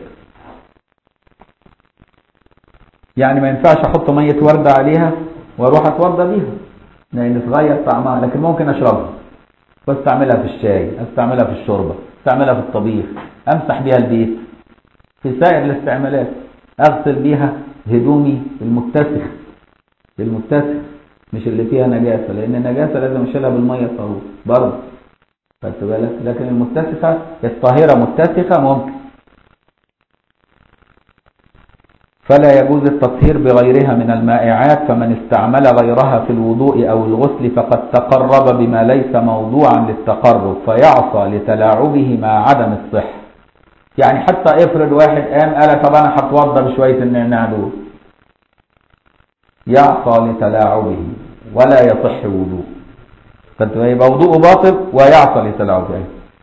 يعني ما ينفعش احط ميه ورده عليها واروح اتوضى بيها لان تغير طعمها لكن ممكن اشربها واستعملها في الشاي استعملها في الشوربه استعملها في الطبيخ امسح بيها البيت في سائر الاستعمالات اغسل بيها هدومي المتسخ المتسخ مش اللي فيها نجاسه لان النجاسه لازم اشيلها بالميه الطهور برضه خدت بالك لكن المتسخه الطاهره متسخه ممكن فلا يجوز التطهير بغيرها من المائعات فمن استعمل غيرها في الوضوء أو الغسل فقد تقرب بما ليس موضوعا للتقرب فيعصى لتلاعبه مع عدم الصحة يعني حتى افرض واحد قام قال طب انا هتوضى بشوية النعناع دول يعصى لتلاعبه ولا يصح وضوء فانت يبقى وضوءه باطل ويعصى لتلاعبه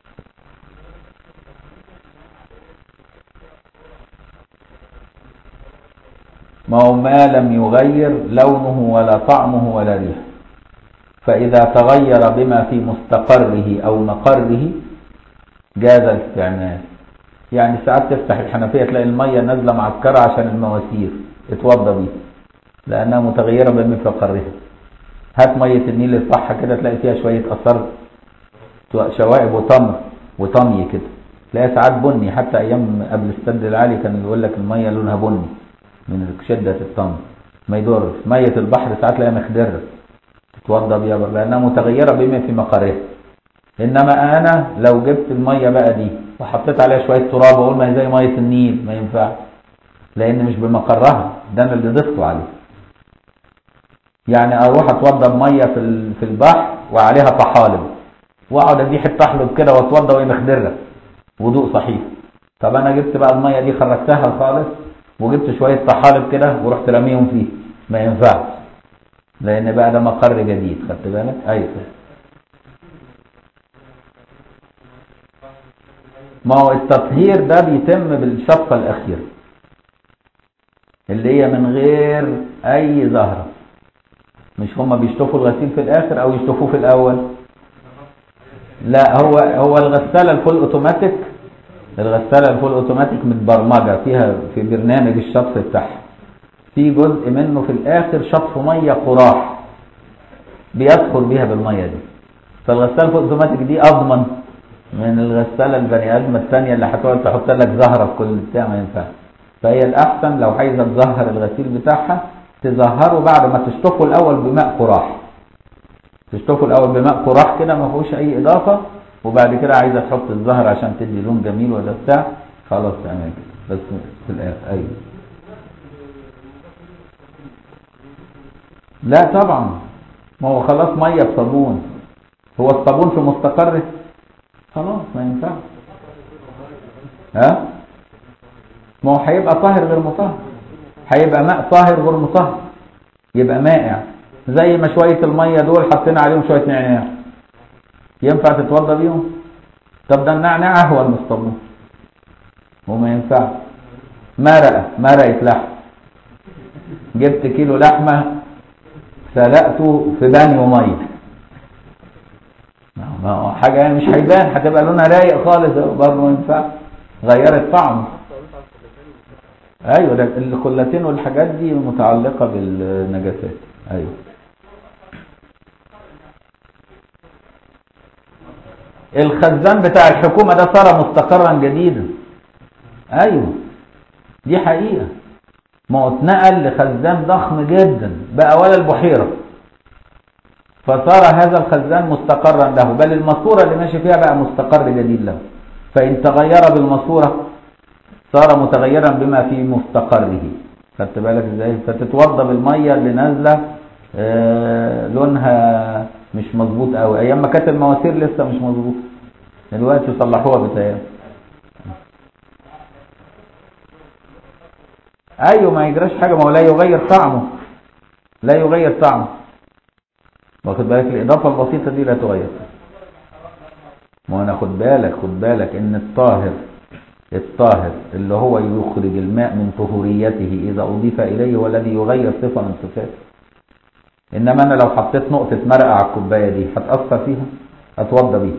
ما هو ما لم يغير لونه ولا طعمه ولا ريحه فإذا تغير بما في مستقره أو مقره جاز الاستعمال يعني ساعات تفتح الحنفية تلاقي المية نازلة معكرة عشان المواسير اتوضى بيها لأنها متغيرة بما في مقرها هات مية النيل الصحة كده تلاقي فيها شوية أثر شوائب وتمر وطمي كده تلاقيها ساعات بني حتى أيام قبل السد العالي كان يقول لك المية لونها بني من شدة الطمر ما يضرش مية البحر ساعات تلاقيها مخدرة تتوضى بيها برضه لأنها متغيرة بما في مقرها إنما أنا لو جبت المية بقى دي وحطيت عليها شوية تراب وأقول ما هي زي مية النيل ما ينفعش لأن مش بمقرها ده أنا اللي ضفته عليه يعني أروح أتوضى بمية في ال- في البحر وعليها طحالب وأقعد أدي حتة أحلب كده وأتوضى وهي مخدرة وضوء صحيح طب أنا جبت بقى المية دي خرجتها خالص وجبت شوية طحالب كده ورحت راميهم فيه ما ينفعش لان بقى ده مقر جديد خدت بالك ايوه ما هو التطهير ده بيتم بالشفقة الأخيرة اللي هي من غير أي زهرة مش هما بيشطفوا الغسيل في الآخر أو يشطفوه في الأول لا هو هو الغسالة الفول أوتوماتيك الغسالة الفول أوتوماتيك متبرمجة فيها في برنامج الشطف بتاعها في جزء منه في الآخر شطف مية قراح بيدخل بيها بالمية دي فالغسالة الفول أوتوماتيك دي أضمن من الغسالة البني آدم الثانية اللي هتقعد تحط لك زهرة في كل بتاع ما ينفعش فهي الأحسن لو عايزة تزهر الغسيل بتاعها تزهره بعد ما تشطفه الأول بماء قراح تشطفه الأول بماء قراح كده ما فيهوش أي إضافة وبعد كده عايزة تحط الزهر عشان تدي لون جميل ولا بتاع خلاص تعمل كده بس في الآخر أيوه لا طبعا ما هو خلاص ميه بصابون هو الصابون في مستقره خلاص ما ينفعش ها ما هو هيبقى طاهر غير مطهر هيبقى ماء طاهر غير مطهر يبقى مائع زي ما شويه الميه دول حطينا عليهم شويه نعناع ينفع تتوضى بيهم طب ده النعناع اهون من الصابون وما ينفعش مرقه مرقه لحم جبت كيلو لحمه سلقته في بانيو ميه ما هو حاجه يعني مش هيبان هتبقى لونها رايق خالص برضه ما ينفع غيرت طعم ايوه ده الخلتين والحاجات دي متعلقه بالنجاسات ايوه الخزان بتاع الحكومه ده صار مستقرا جديدا ايوه دي حقيقة ما هو اتنقل لخزان ضخم جدا بقى ولا البحيرة فصار هذا الخزان مستقرا له بل الماسورة اللي ماشي فيها بقى مستقر جديد له فإن تغير بالماسورة صار متغيرا بما في مستقره خدت بالك ازاي فتتوضى بالميه اللي نازله آه لونها مش مظبوط قوي ايام ما كانت المواسير لسه مش مظبوط دلوقتي صلحوها بتهيألي ايوه ما يجراش حاجه ما هو لا يغير طعمه لا يغير طعمه واخد بالك الاضافه البسيطه دي لا تغير ما انا خد بالك خد بالك ان الطاهر الطاهر اللي هو يخرج الماء من طهوريته اذا اضيف اليه هو الذي يغير صفه من صفاته انما انا لو حطيت نقطه مرقه على الكوبايه دي هتاثر فيها اتوضى بيها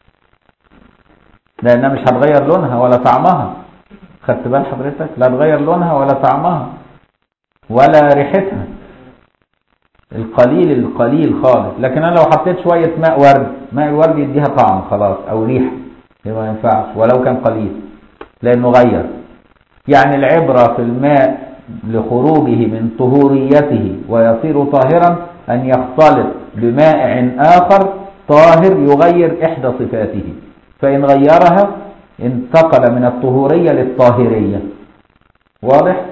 لانها مش هتغير لونها ولا طعمها خدت بال حضرتك لا تغير لونها ولا طعمها ولا ريحتها القليل القليل خالص لكن انا لو حطيت شويه ماء ورد ماء الورد يديها طعم خلاص او ريحه ما ينفعش ولو كان قليل لانه غير يعني العبره في الماء لخروجه من طهوريته ويصير طاهرا ان يختلط بمائع اخر طاهر يغير احدى صفاته فان غيرها انتقل من الطهوريه للطاهريه واضح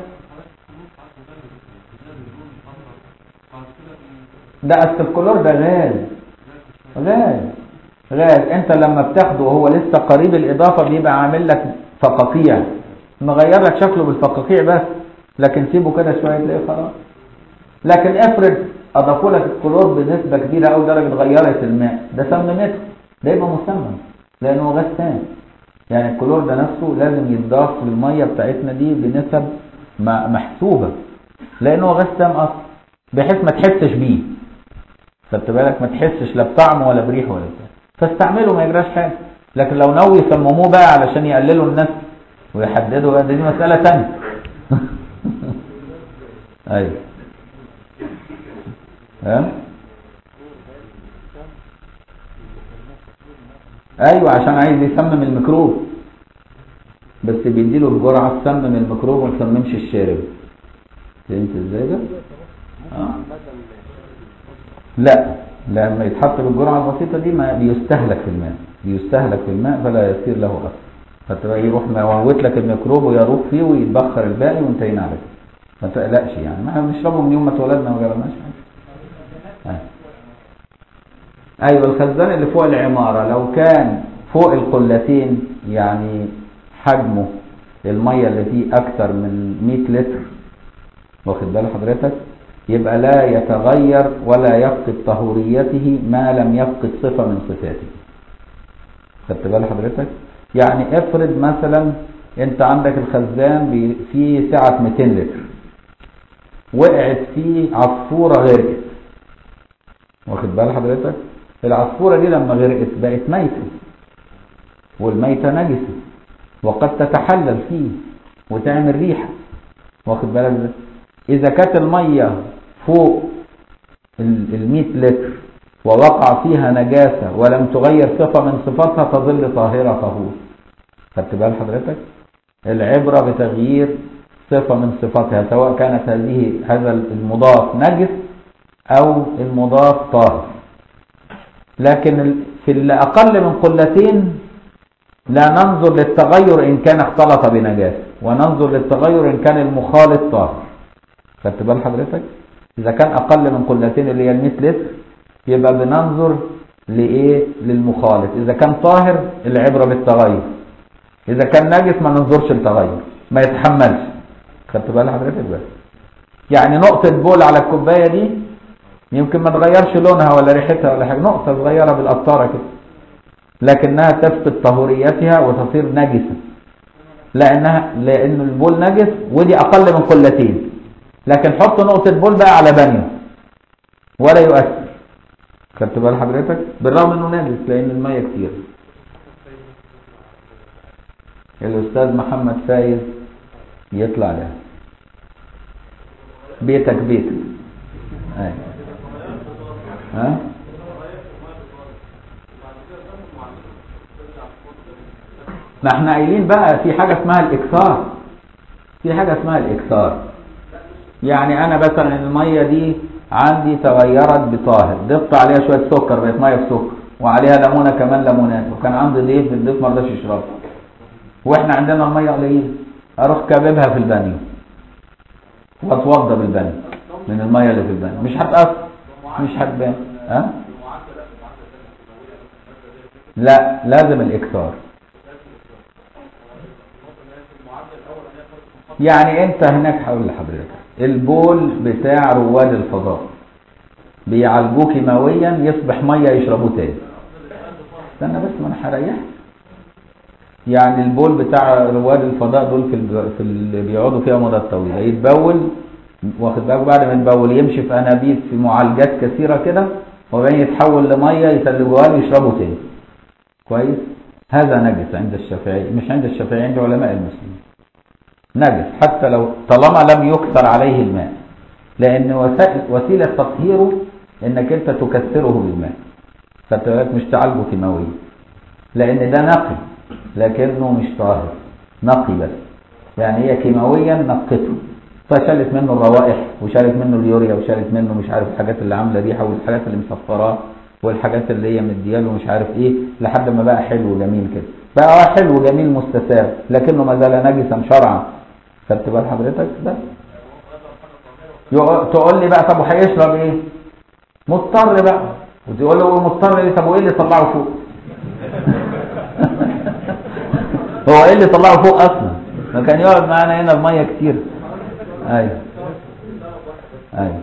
ده اصل الكلور ده غاز غاز غاز انت لما بتاخده وهو لسه قريب الاضافه بيبقى عامل لك فقاقيع مغير لك شكله بالفقاقيع بس لكن سيبه كده شويه تلاقيه خلاص لكن افرض اضافوا لك الكلور بنسبه كبيره قوي درجه غيرت الماء ده سممته ده يبقى مسمم لانه غاز تاني يعني الكلور ده نفسه لازم يتضاف للميه بتاعتنا دي بنسب محسوبه لانه غاز تام اصلا بحيث ما تحسش بيه خدت بالك ما تحسش لا بطعم ولا بريح ولا بتاع فاستعمله ما يجراش حاجه لكن لو ناوي يسمموه بقى علشان يقللوا الناس ويحددوا بقى دي مساله ثانيه ايوه ها ايوه عشان عايز يسمم الميكروب بس بيديله الجرعه تسمم الميكروب وما تسممش الشارب فهمت ازاي ده؟ آه. لا لما يتحط بالجرعه البسيطه دي ما بيستهلك في الماء بيستهلك في الماء فلا يصير له اثر فتبقى يروح موت لك الميكروب ويروح فيه ويتبخر الباقي وانتهينا على كده ما تقلقش يعني ما احنا بنشربه من يوم ما اتولدنا ما جربناش حاجه ايوه الخزان اللي فوق العماره لو كان فوق القلتين يعني حجمه الميه اللي فيه اكتر من 100 لتر واخد بال حضرتك يبقى لا يتغير ولا يفقد طهوريته ما لم يفقد صفة من صفاته خدت بال حضرتك يعني افرض مثلا انت عندك الخزان فيه سعة 200 لتر وقعت فيه عصفورة غرقت واخد بال حضرتك العصفورة دي لما غرقت بقت ميتة والميتة نجسة وقد تتحلل فيه وتعمل ريحة واخد بالك إذا كانت المية فوق ال 100 لتر ووقع فيها نجاسة ولم تغير صفة من صفاتها تظل طاهرة طهور خدت بال حضرتك العبرة بتغيير صفة من صفاتها سواء كانت هذه هذا المضاف نجس أو المضاف طاهر لكن في الأقل من قلتين لا ننظر للتغير إن كان اختلط بنجاسة وننظر للتغير إن كان المخالط طاهر خدت بال حضرتك اذا كان اقل من قلتين اللي هي ال 100 لتر يبقى بننظر لايه للمخالط اذا كان طاهر العبره بالتغير اذا كان نجس ما ننظرش للتغير ما يتحملش خدت بال حضرتك بس يعني نقطه بول على الكوبايه دي يمكن ما تغيرش لونها ولا ريحتها ولا حاجه نقطه صغيره بالقطاره كده لكنها تفقد طهوريتها وتصير نجسه لانها لان البول نجس ودي اقل من قلتين لكن حط نقطة بول بقى على بانيو ولا يؤثر خدت بال حضرتك بالرغم انه ناجس لان المية كتير الاستاذ محمد فايز يطلع ده بيتك بيتك اي ها ما احنا قايلين بقى في حاجة اسمها الاكثار في حاجة اسمها الاكثار يعني انا مثلا المية دي عندي تغيرت بطاهر ضفت عليها شوية سكر بقت مية بسكر وعليها ليمونة كمان ليمونات وكان عندي ضيف الضيف ما رضاش يشربها واحنا عندنا المية قليلة اروح كاببها في البانيو واتوضى بالبانيو من المية اللي في البانيو مش هتأثر مش هتبان ها لا لازم الاكثار يعني انت هناك هقول لحضرتك البول بتاع رواد الفضاء بيعالجوه كيماويا يصبح ميه يشربوه تاني استنى بس ما انا هريح يعني البول بتاع رواد الفضاء دول في الب... في اللي بيقعدوا فيها مدة طويلة يتبول واخد بالك بعد ما يتبول يمشي في انابيب في معالجات كثيرة كده وبعدين يتحول لمية يسلبوها له يشربوا تاني كويس هذا نجس عند الشافعي مش عند الشافعي عند علماء المسلمين نجس حتى لو طالما لم يكثر عليه الماء لان وسائل- وسيلة تطهيره انك انت تكثره بالماء فتبقى مش تعالجه كيماويا لان ده نقي لكنه مش طاهر نقي بس يعني هي كيماويا نقته فشالت منه الروائح وشالت منه اليوريا وشالت منه مش عارف الحاجات اللي عامله ريحه والحاجات اللي مسفراه والحاجات اللي هي مدياله ومش عارف ايه لحد ما بقى حلو وجميل كده بقى اه حلو وجميل مستساغ لكنه ما زال نجسا شرعا خدت بال حضرتك بس يقع- تقول لي بقى طب وهيشرب ايه مضطر بقى وتقول له هو مضطر ليه طب وايه اللي طلعه فوق هو ايه اللي طلعه فوق اصلا ما كان يقعد معانا هنا الميه كتير ايوه ايوه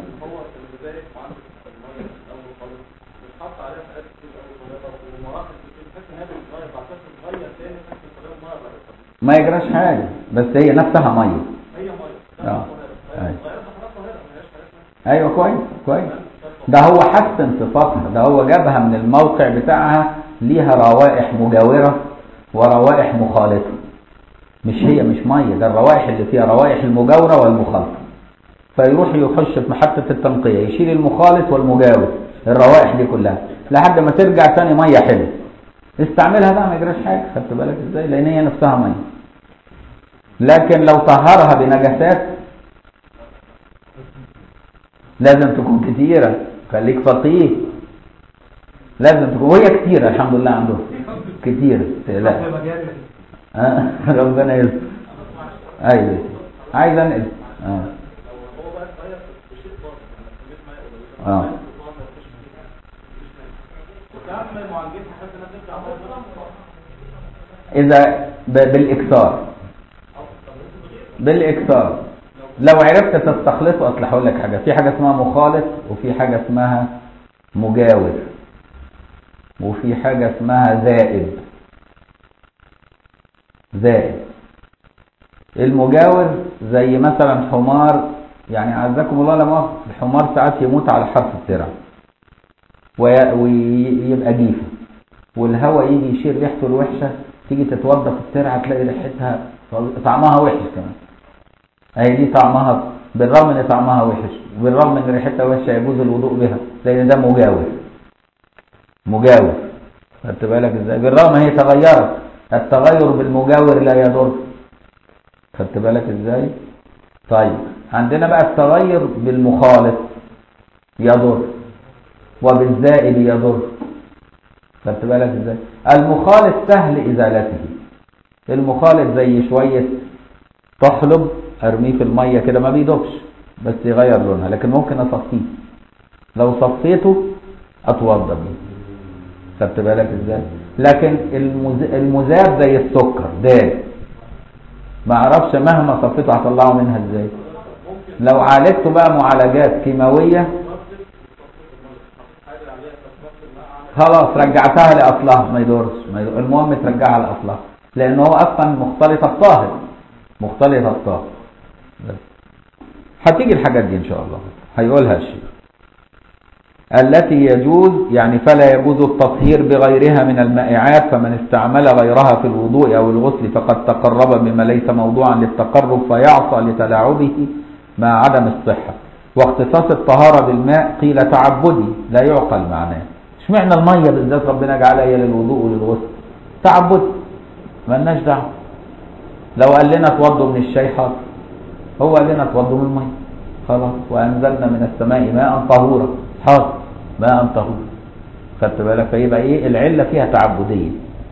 ما يجراش حاجه بس هي نفسها ميه اه ايوه ايوه كويس كويس ده هو حسن صفاتها ده هو جابها من الموقع بتاعها ليها روائح مجاوره وروائح مخالطه مش هي مش ميه ده الروائح اللي فيها روائح المجاوره والمخالطه فيروح يخش في محطه التنقيه يشيل المخالط والمجاور الروائح دي كلها لحد ما ترجع تاني ميه حلوه استعملها بقى ما يجراش حاجه خدت بالك ازاي لان هي نفسها ميه لكن لو طهرها بنجاسات لازم تكون كتيرة خليك فقيه لازم تكون وهي كتيرة الحمد لله عندهم كتيرة لا آه، ربنا يستر ايوه عايز انقل اه اه اذا ب- بالاكثار بالاكثار لو عرفت تستخلصه اصل هقول لك حاجه في حاجه اسمها مخالط وفي حاجه اسمها مجاور وفي حاجه اسمها زائد زائد المجاور زي مثلا حمار يعني عزكم الله لا مؤاخذة الحمار ساعات يموت على حرف الترع وي- ويبقى جيفه والهواء يجي يشيل ريحته الوحشه تيجي تتوضى في الترعه تلاقي ريحتها طعمها وحش كمان اهي دي طعمها بالرغم ان طعمها وحش وبالرغم ان ريحتها وحشه يجوز الوضوء بها لان ده مجاور مجاور خدت بالك ازاي بالرغم هي تغيرت التغير بالمجاور لا يضر خدت بالك ازاي طيب عندنا بقى التغير بالمخالط يضر وبالزائد يضر خدت بالك ازاي المخالط سهل ازالته المخالط زي شويه تحلب ارميه في الميه كده ما بيدوبش بس يغير لونها لكن ممكن اصفيه لو صفيته اتوضى بيه خدت بالك ازاي لكن المز- المذاب زي السكر دال ما اعرفش مهما صفيته هطلعه منها ازاي لو عالجته بقى معالجات كيماويه خلاص رجعتها لاصلها ما يدورش ما يدور. المهم ترجعها لاصلها لان هو اصلا مختلطه بطاهر مختلطه بطاهر بس. هتيجي الحاجات دي ان شاء الله هيقولها الشيء التي يجوز يعني فلا يجوز التطهير بغيرها من المائعات فمن استعمل غيرها في الوضوء او الغسل فقد تقرب بما ليس موضوعا للتقرب فيعصى لتلاعبه مع عدم الصحه واختصاص الطهاره بالماء قيل تعبدي لا يعقل معناه اشمعنى الميه بالذات ربنا جعلها هي للوضوء وللغسل تعبدي مالناش دعوه لو قال لنا اتوضوا من الشاي حاضر هو قال لنا اتوضوا من الميه خلاص وانزلنا من السماء ماء طهورا حاضر ماء طهورا خدت بالك فيبقى ايه العله فيها تعبديه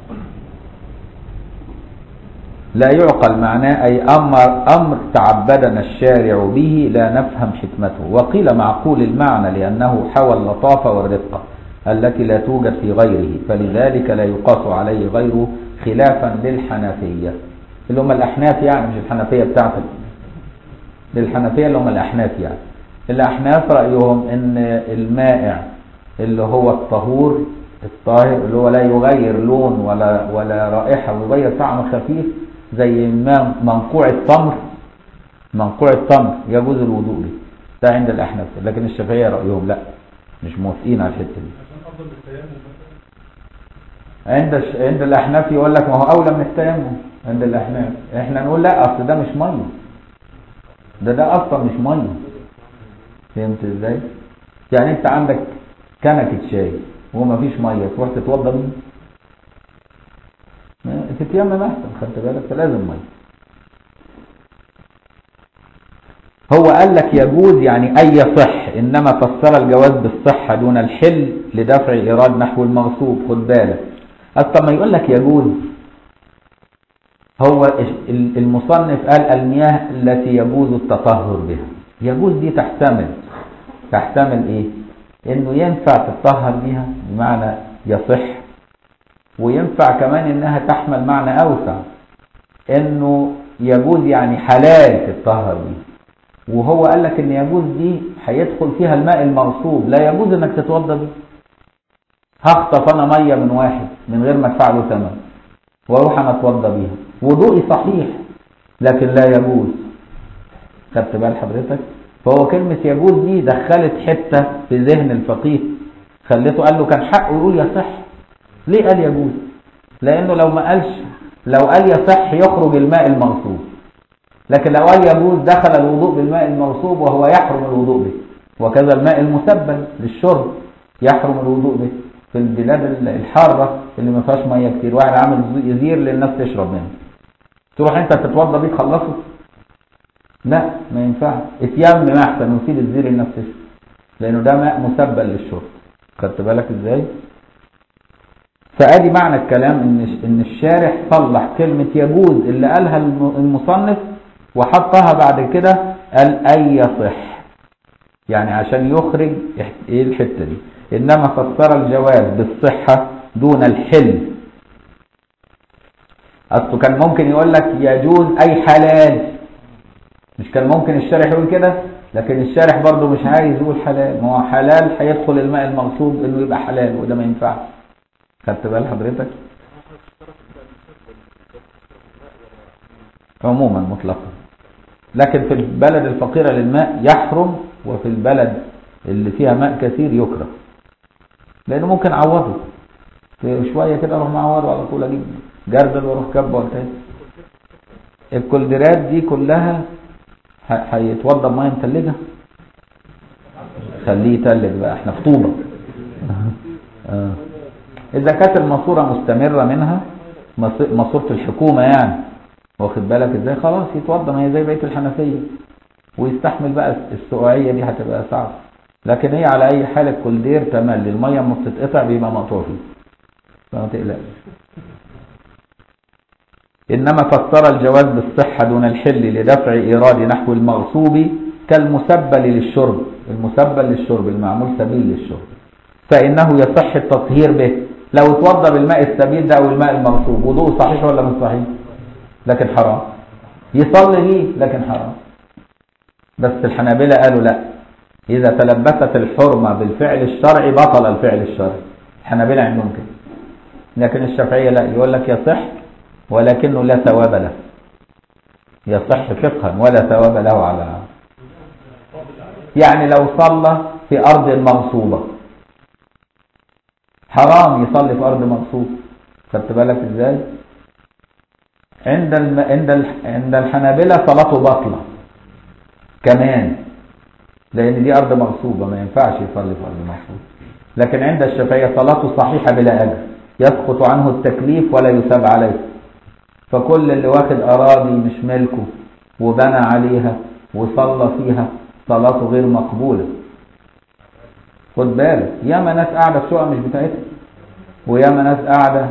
لا يعقل معناه أي أمر, أمر تعبدنا الشارع به لا نفهم حكمته وقيل معقول المعنى لأنه حوى اللطافة والرقة التي لا توجد في غيره فلذلك لا يقاس عليه غيره خلافا للحنفية اللي هم الأحناف يعني مش الحنفية بتاعتك للحنفية اللي هم الأحناف يعني الأحناف رأيهم أن المائع اللي هو الطهور الطاهر اللي هو لا يغير لون ولا ولا رائحة ويغير طعم خفيف زي ما منقوع التمر منقوع التمر يجوز الوضوء به ده عند الأحناف لكن الشافعية رأيهم لا مش موافقين على الحتة دي عند الش... عند الأحناف يقول لك ما هو أولى من التيمم عند الأحناف احنا نقول لا أصل ده مش مية ده ده أصلا مش مية فهمت ازاي؟ يعني أنت عندك كنكة شاي وما فيش مية تروح تتوضى بيه تتيمم احسن خدت بالك فلازم ميه هو قال لك يجوز يعني اي صح انما فسر الجواز بالصحه دون الحل لدفع ايراد نحو المغصوب خد بالك اصلا ما يقول لك يجوز هو المصنف قال المياه التي يجوز التطهر بها يجوز دي تحتمل تحتمل ايه انه ينفع تتطهر بها بمعنى يصح وينفع كمان انها تحمل معنى اوسع انه يجوز يعني حلال تتطهر بيه وهو قال لك ان يجوز دي هيدخل فيها الماء المغصوب لا يجوز انك تتوضى بيه هخطف انا ميه من واحد من غير ما ادفع له ثمن واروح انا اتوضى بيها وضوئي صحيح لكن لا يجوز خدت بال حضرتك فهو كلمة يجوز دي دخلت حتة في ذهن الفقيه خليته قال له كان حقه يقول يصح ليه قال يجوز لانه لو ما قالش لو قال يصح يخرج الماء المغصوب لكن لو قال يجوز دخل الوضوء بالماء المغصوب وهو يحرم الوضوء به وكذا الماء المسبل للشرب يحرم الوضوء به في البلاد الحارة اللي ما فيهاش ميه كتير واحد عامل يزير للناس تشرب منه تروح انت تتوضى بيه تخلصه لا ما ينفعش اتيمم احسن وسيب الزير للناس تشرب لانه ده ماء مسبل للشرب خدت بالك ازاي فادي معنى الكلام ان ان الشارح صلح كلمة يجوز اللي قالها المصنف وحطها بعد كده قال اي يصح يعني عشان يخرج ايه الحتة دي انما فسر الجواز بالصحة دون الحل اصله كان ممكن يقول لك يجوز اي حلال مش كان ممكن الشارح يقول كده لكن الشارح برضه مش عايز يقول حلال ما هو حلال هيدخل الماء المغصوب انه يبقى حلال وده ما ينفعش خدت بال حضرتك عموما مطلقا لكن في البلد الفقيرة للماء يحرم وفي البلد اللي فيها ماء كثير يكره لانه ممكن اعوضه في شوية كده اروح معوضه على طول اجيب جردل واروح كبه وانتهي الكولدرات دي كلها هيتوضى بميه متلجه خليه يتلج بقى احنا في طوبه آه. اذا كانت الماسوره مستمره منها ماسوره الحكومه يعني واخد بالك ازاي خلاص يتوضى ما هي زي بقيه الحنفيه ويستحمل بقى السقوعيه دي هتبقى صعبه لكن هي على اي حال الكولدير تملي الميه لما بتتقطع بيبقى مقطوع فيه فما تقلقش إنما فسر الجواز بالصحة دون الحل لدفع إيراد نحو المغصوب كالمسبل للشرب المسبل للشرب المعمول سبيل للشرب فإنه يصح التطهير به لو اتوضى بالماء السبيل ده أو الماء المغصوب وضوء صحيح ولا مش صحيح لكن حرام يصلي ليه لكن حرام بس الحنابلة قالوا لا إذا تلبست الحرمة بالفعل الشرعي بطل الفعل الشرعي الحنابلة عندهم كده لكن الشافعية لا يقول لك يصح ولكنه لا ثواب له يصح فقها ولا ثواب له على يعني لو صلى في أرض مغصوبة حرام يصلي في أرض مغصوبة خدت بالك ازاي عند الم... عند ال... عند الحنابلة صلاته باطلة كمان لأن دي أرض مغصوبة ما ينفعش يصلي في أرض مغصوبة لكن عند الشافعية صلاته صحيحة بلا أجر يسقط عنه التكليف ولا يثاب عليه فكل اللي واخد أراضي مش ملكه وبنى عليها وصلى فيها صلاته غير مقبولة خد بالك ياما ناس قاعدة في شقق مش بتاعتها وياما ناس قاعدة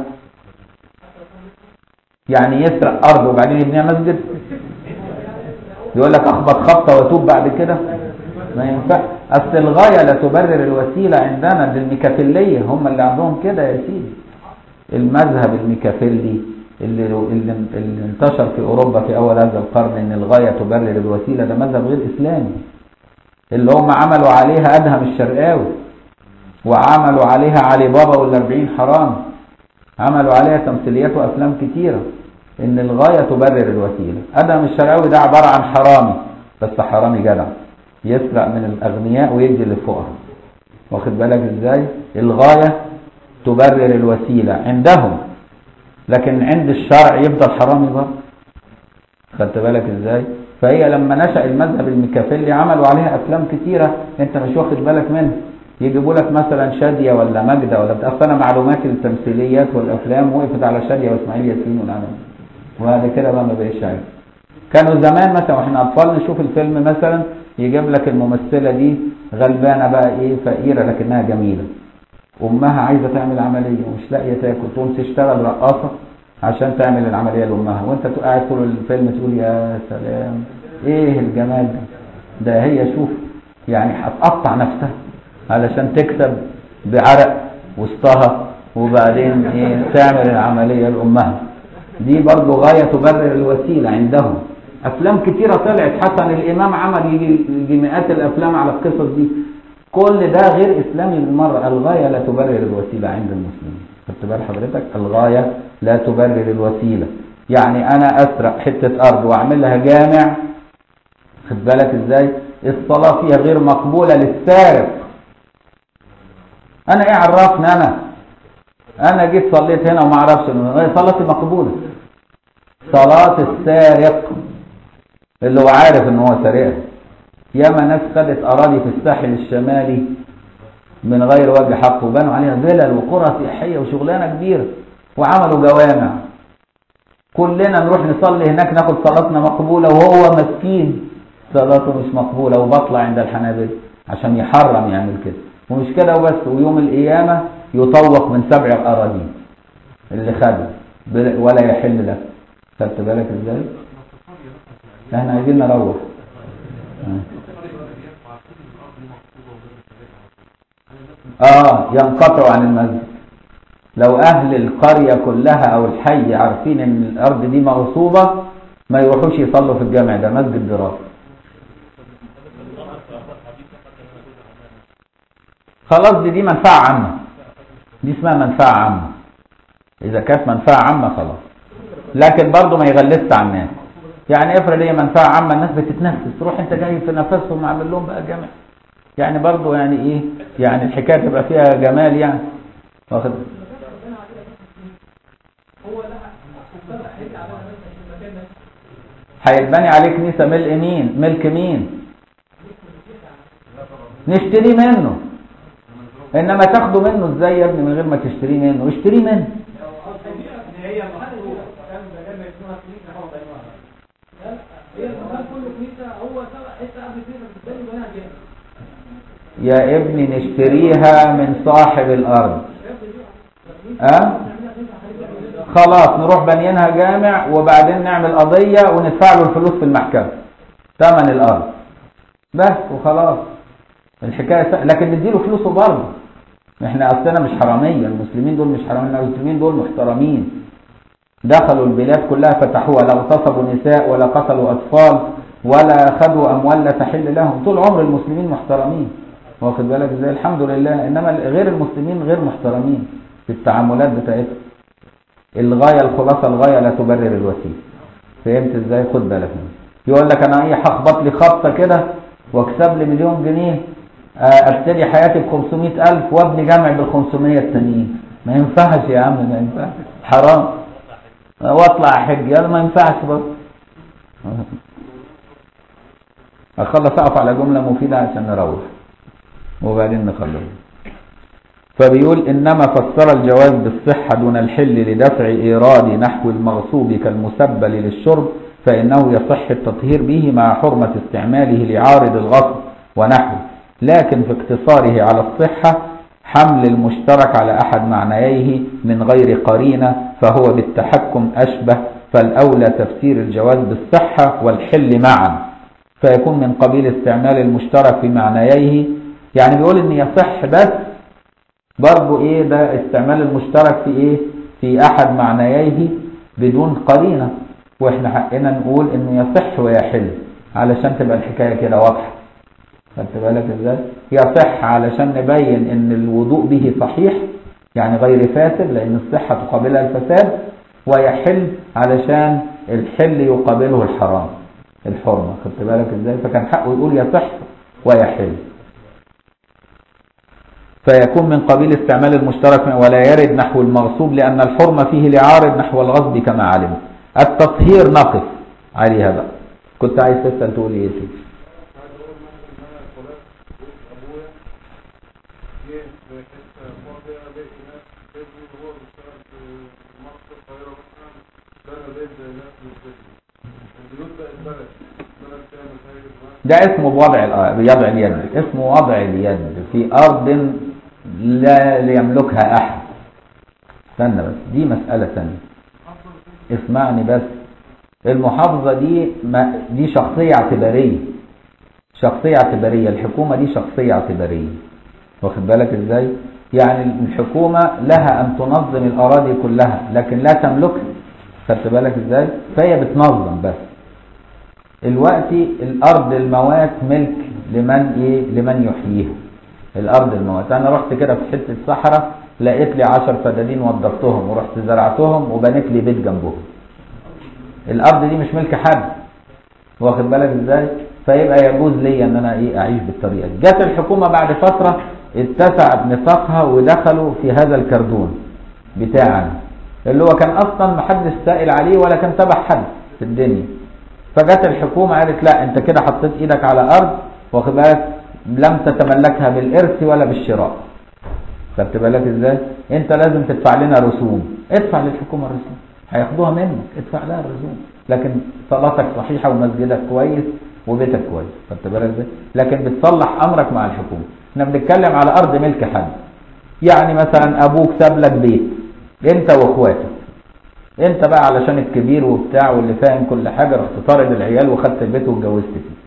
يعني يسرق أرض وبعدين يبنيها مسجد يقول لك أخبط خبطة وأتوب بعد كده ما ينفع أصل الغاية لا تبرر الوسيلة عندنا دي الميكافيلية هم اللي عندهم كده يا سيدي المذهب الميكافيلي اللي, اللي, اللي انتشر في أوروبا في أول هذا القرن إن الغاية تبرر الوسيلة ده مذهب غير إسلامي اللي هم عملوا عليها أدهم الشرقاوي وعملوا عليها علي بابا والأربعين حرام عملوا عليها تمثيليات وأفلام كتيرة إن الغاية تبرر الوسيلة أدهم الشرقاوي ده عبارة عن حرامي بس حرامي جدع يسرق من الأغنياء ويدي للفقراء واخد بالك إزاي الغاية تبرر الوسيلة عندهم لكن عند الشرع يفضل حرامي برضه خدت بالك ازاي فهي لما نشأ المذهب الميكافيلي عملوا عليها افلام كتيرة انت مش واخد بالك منها يجيبوا لك مثلا شادية ولا ماجدة ولا بتاع انا معلومات التمثيليات والافلام وقفت على شادية واسماعيل ياسين والعالم وهذا كده بقى ما بقاش عارف كانوا زمان مثلا واحنا اطفال نشوف الفيلم مثلا يجيب لك الممثلة دي غلبانة بقى ايه فقيرة لكنها جميلة امها عايزه تعمل عمليه ومش لاقيه تاكل تقوم تشتغل رقاصه عشان تعمل العمليه لامها وانت قاعد طول الفيلم تقول يا سلام ايه الجمال ده ده هي شوف يعني هتقطع نفسها علشان تكسب بعرق وسطها وبعدين ايه تعمل العمليه لامها دي برضه غايه تبرر الوسيله عندهم افلام كتيره طلعت حسن الامام عمل يجي يجي مئات الافلام على القصص دي كل ده غير اسلامي بالمره الغايه لا تبرر الوسيله عند المسلمين خدت بال حضرتك الغايه لا تبرر الوسيله يعني انا اسرق حته ارض واعمل لها جامع خد بالك ازاي الصلاه فيها غير مقبوله للسارق انا ايه عرفني انا انا جيت صليت هنا وما اعرفش صلاتي مقبوله صلاه السارق اللي هو عارف ان هو سارقها ياما ناس خدت اراضي في الساحل الشمالي من غير وجه حق وبنوا عليها فلل وقرى سياحيه وشغلانه كبيره وعملوا جوامع كلنا نروح نصلي هناك ناخد صلاتنا مقبوله وهو مسكين صلاته مش مقبوله وبطلع عند الحنابلة عشان يحرم يعمل كده ومش كده وبس ويوم القيامه يطوق من سبع الاراضين اللي خده ولا يحل له خدت بالك ازاي؟ احنا عايزين نروح اه ينقطع عن المسجد لو اهل القرية كلها او الحي عارفين ان الارض دي مغصوبة ما يروحوش يصلوا في الجامع ده مسجد دراسة خلاص دي دي منفعة عامة دي اسمها منفعة عامة اذا كانت منفعة عامة خلاص لكن برضه ما يغلسش على الناس يعني افرض هي منفعة عامة الناس بتتنفس تروح انت جاي في نفسهم عامل لهم بقى جامع يعني برضه يعني ايه يعني الحكايه تبقى فيها جمال يعني واخد هيتبني عليه كنيسه ملك مين ملك مين نشتري منه انما تاخده منه ازاي يا ابني من غير ما تشتري منه اشتري منه يا ابني نشتريها من صاحب الارض أه؟ خلاص نروح بنينها جامع وبعدين نعمل قضية وندفع له الفلوس في المحكمة ثمن الارض بس وخلاص الحكاية س... لكن نديله فلوسه برضه احنا اصلنا مش حرامية المسلمين دول مش حرامية المسلمين دول محترمين دخلوا البلاد كلها فتحوها لا اغتصبوا نساء ولا قتلوا اطفال ولا خدوا اموال لا تحل لهم طول عمر المسلمين محترمين واخد بالك ازاي الحمد لله انما غير المسلمين غير محترمين في التعاملات بتاعتهم الغايه الخلاصه الغايه لا تبرر الوسيله فهمت ازاي خد بالك منه يقول لك انا ايه هخبط لي خبطه كده واكسب لي مليون جنيه ابتدي حياتي ب 500000 وابني جامع بال 500 التانيين ما ينفعش يا عم ما ينفعش حرام واطلع احج يلا ما ينفعش برضه اخلص اقف على جمله مفيده عشان نروح وبعدين نخلص فبيقول إنما فسر الجواز بالصحة دون الحل لدفع إيراد نحو المغصوب كالمسبل للشرب فإنه يصح التطهير به مع حرمة استعماله لعارض الغصب ونحوه لكن في اقتصاره على الصحة حمل المشترك على أحد معنييه من غير قرينة فهو بالتحكم أشبه فالأولى تفسير الجواز بالصحة والحل معا فيكون من قبيل استعمال المشترك في معنييه يعني بيقول ان يصح بس برضو ايه ده استعمال المشترك في ايه في احد معنييه بدون قرينة واحنا حقنا نقول انه يصح ويحل علشان تبقى الحكاية كده واضحة خدت بالك ازاي يصح علشان نبين ان الوضوء به صحيح يعني غير فاسد لان الصحة تقابلها الفساد ويحل علشان الحل يقابله الحرام الحرمة خدت بالك ازاي فكان حقه يقول يصح ويحل فيكون من قبيل استعمال المشترك ولا يرد نحو المغصوب لأن الحرمة فيه لعارض نحو الغصب كما علم التطهير نقف عليها بقى كنت عايز تسأل تقول ايه سيدي ده اسمه وضع وضع اليد اسمه وضع اليد في أرض لا يملكها أحد استنى بس دي مسألة ثانية اسمعني بس المحافظة دي ما دي شخصية اعتبارية شخصية اعتبارية الحكومة دي شخصية اعتبارية واخد بالك ازاي يعني الحكومة لها أن تنظم الأراضي كلها لكن لا تملكها خدت بالك ازاي فهي بتنظم بس الوقت الارض الموات ملك لمن ايه لمن يحييها الارض الموات انا رحت كده في حته صحراء لقيت لي 10 فدادين وضفتهم ورحت زرعتهم وبنيت لي بيت جنبهم الارض دي مش ملك حد واخد بالك ازاي فيبقى يجوز لي ان انا ايه اعيش بالطريقه دي جت الحكومه بعد فتره اتسعت نطاقها ودخلوا في هذا الكردون بتاعنا اللي هو كان اصلا محدش سائل عليه ولا كان تبع حد في الدنيا فجت الحكومة قالت لا انت كده حطيت ايدك على ارض واخد بالك لم تتملكها بالارث ولا بالشراء خدت بالك ازاي انت لازم تدفع لنا رسوم ادفع للحكومة الرسوم هياخدوها منك ادفع لها الرسوم لكن صلاتك صحيحة ومسجدك كويس وبيتك كويس خدت بالك ازاي لكن بتصلح امرك مع الحكومة احنا بنتكلم على ارض ملك حد يعني مثلا ابوك ساب لك بيت انت واخواتك انت بقى علشان الكبير وبتاع واللي فاهم كل حاجه رحت طارد العيال وخدت البيت واتجوزت فيه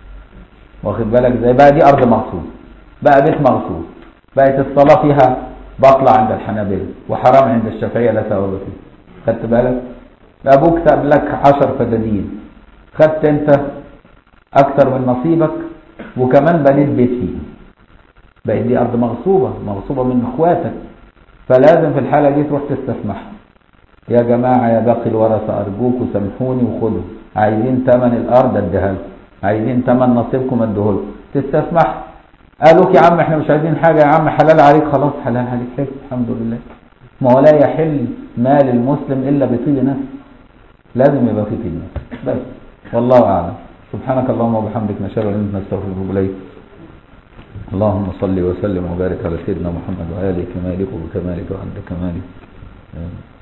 واخد بالك زي بقى دي ارض مغصوب بقى بيت مغصوب بقت الصلاه فيها باطله عند الحنابلة وحرام عند الشافعيه لا ثواب فيه خدت بالك ابوك ساب لك 10 فدادين خدت انت اكتر من نصيبك وكمان بنيت بيت فيه بقت دي ارض مغصوبه مغصوبه من اخواتك فلازم في الحاله دي تروح تستسمحها يا جماعة يا باقي الورثة أرجوكوا سامحوني وخدوا عايزين تمن الأرض اديها لكم عايزين تمن نصيبكم اديه لكم تستسمح قالوك يا عم احنا مش عايزين حاجة يا عم حلال عليك خلاص حلال عليك حلو الحمد لله ما هو لا يحل مال المسلم إلا بطيب نفس لازم يبقى في طيب نفس بس والله أعلم سبحانك اللهم وبحمدك نشهد أن لا إله إلا أنت نستغفرك إليك اللهم صل وسلم وبارك على سيدنا محمد وآله كمالك وكمالك وعند كمالك آمين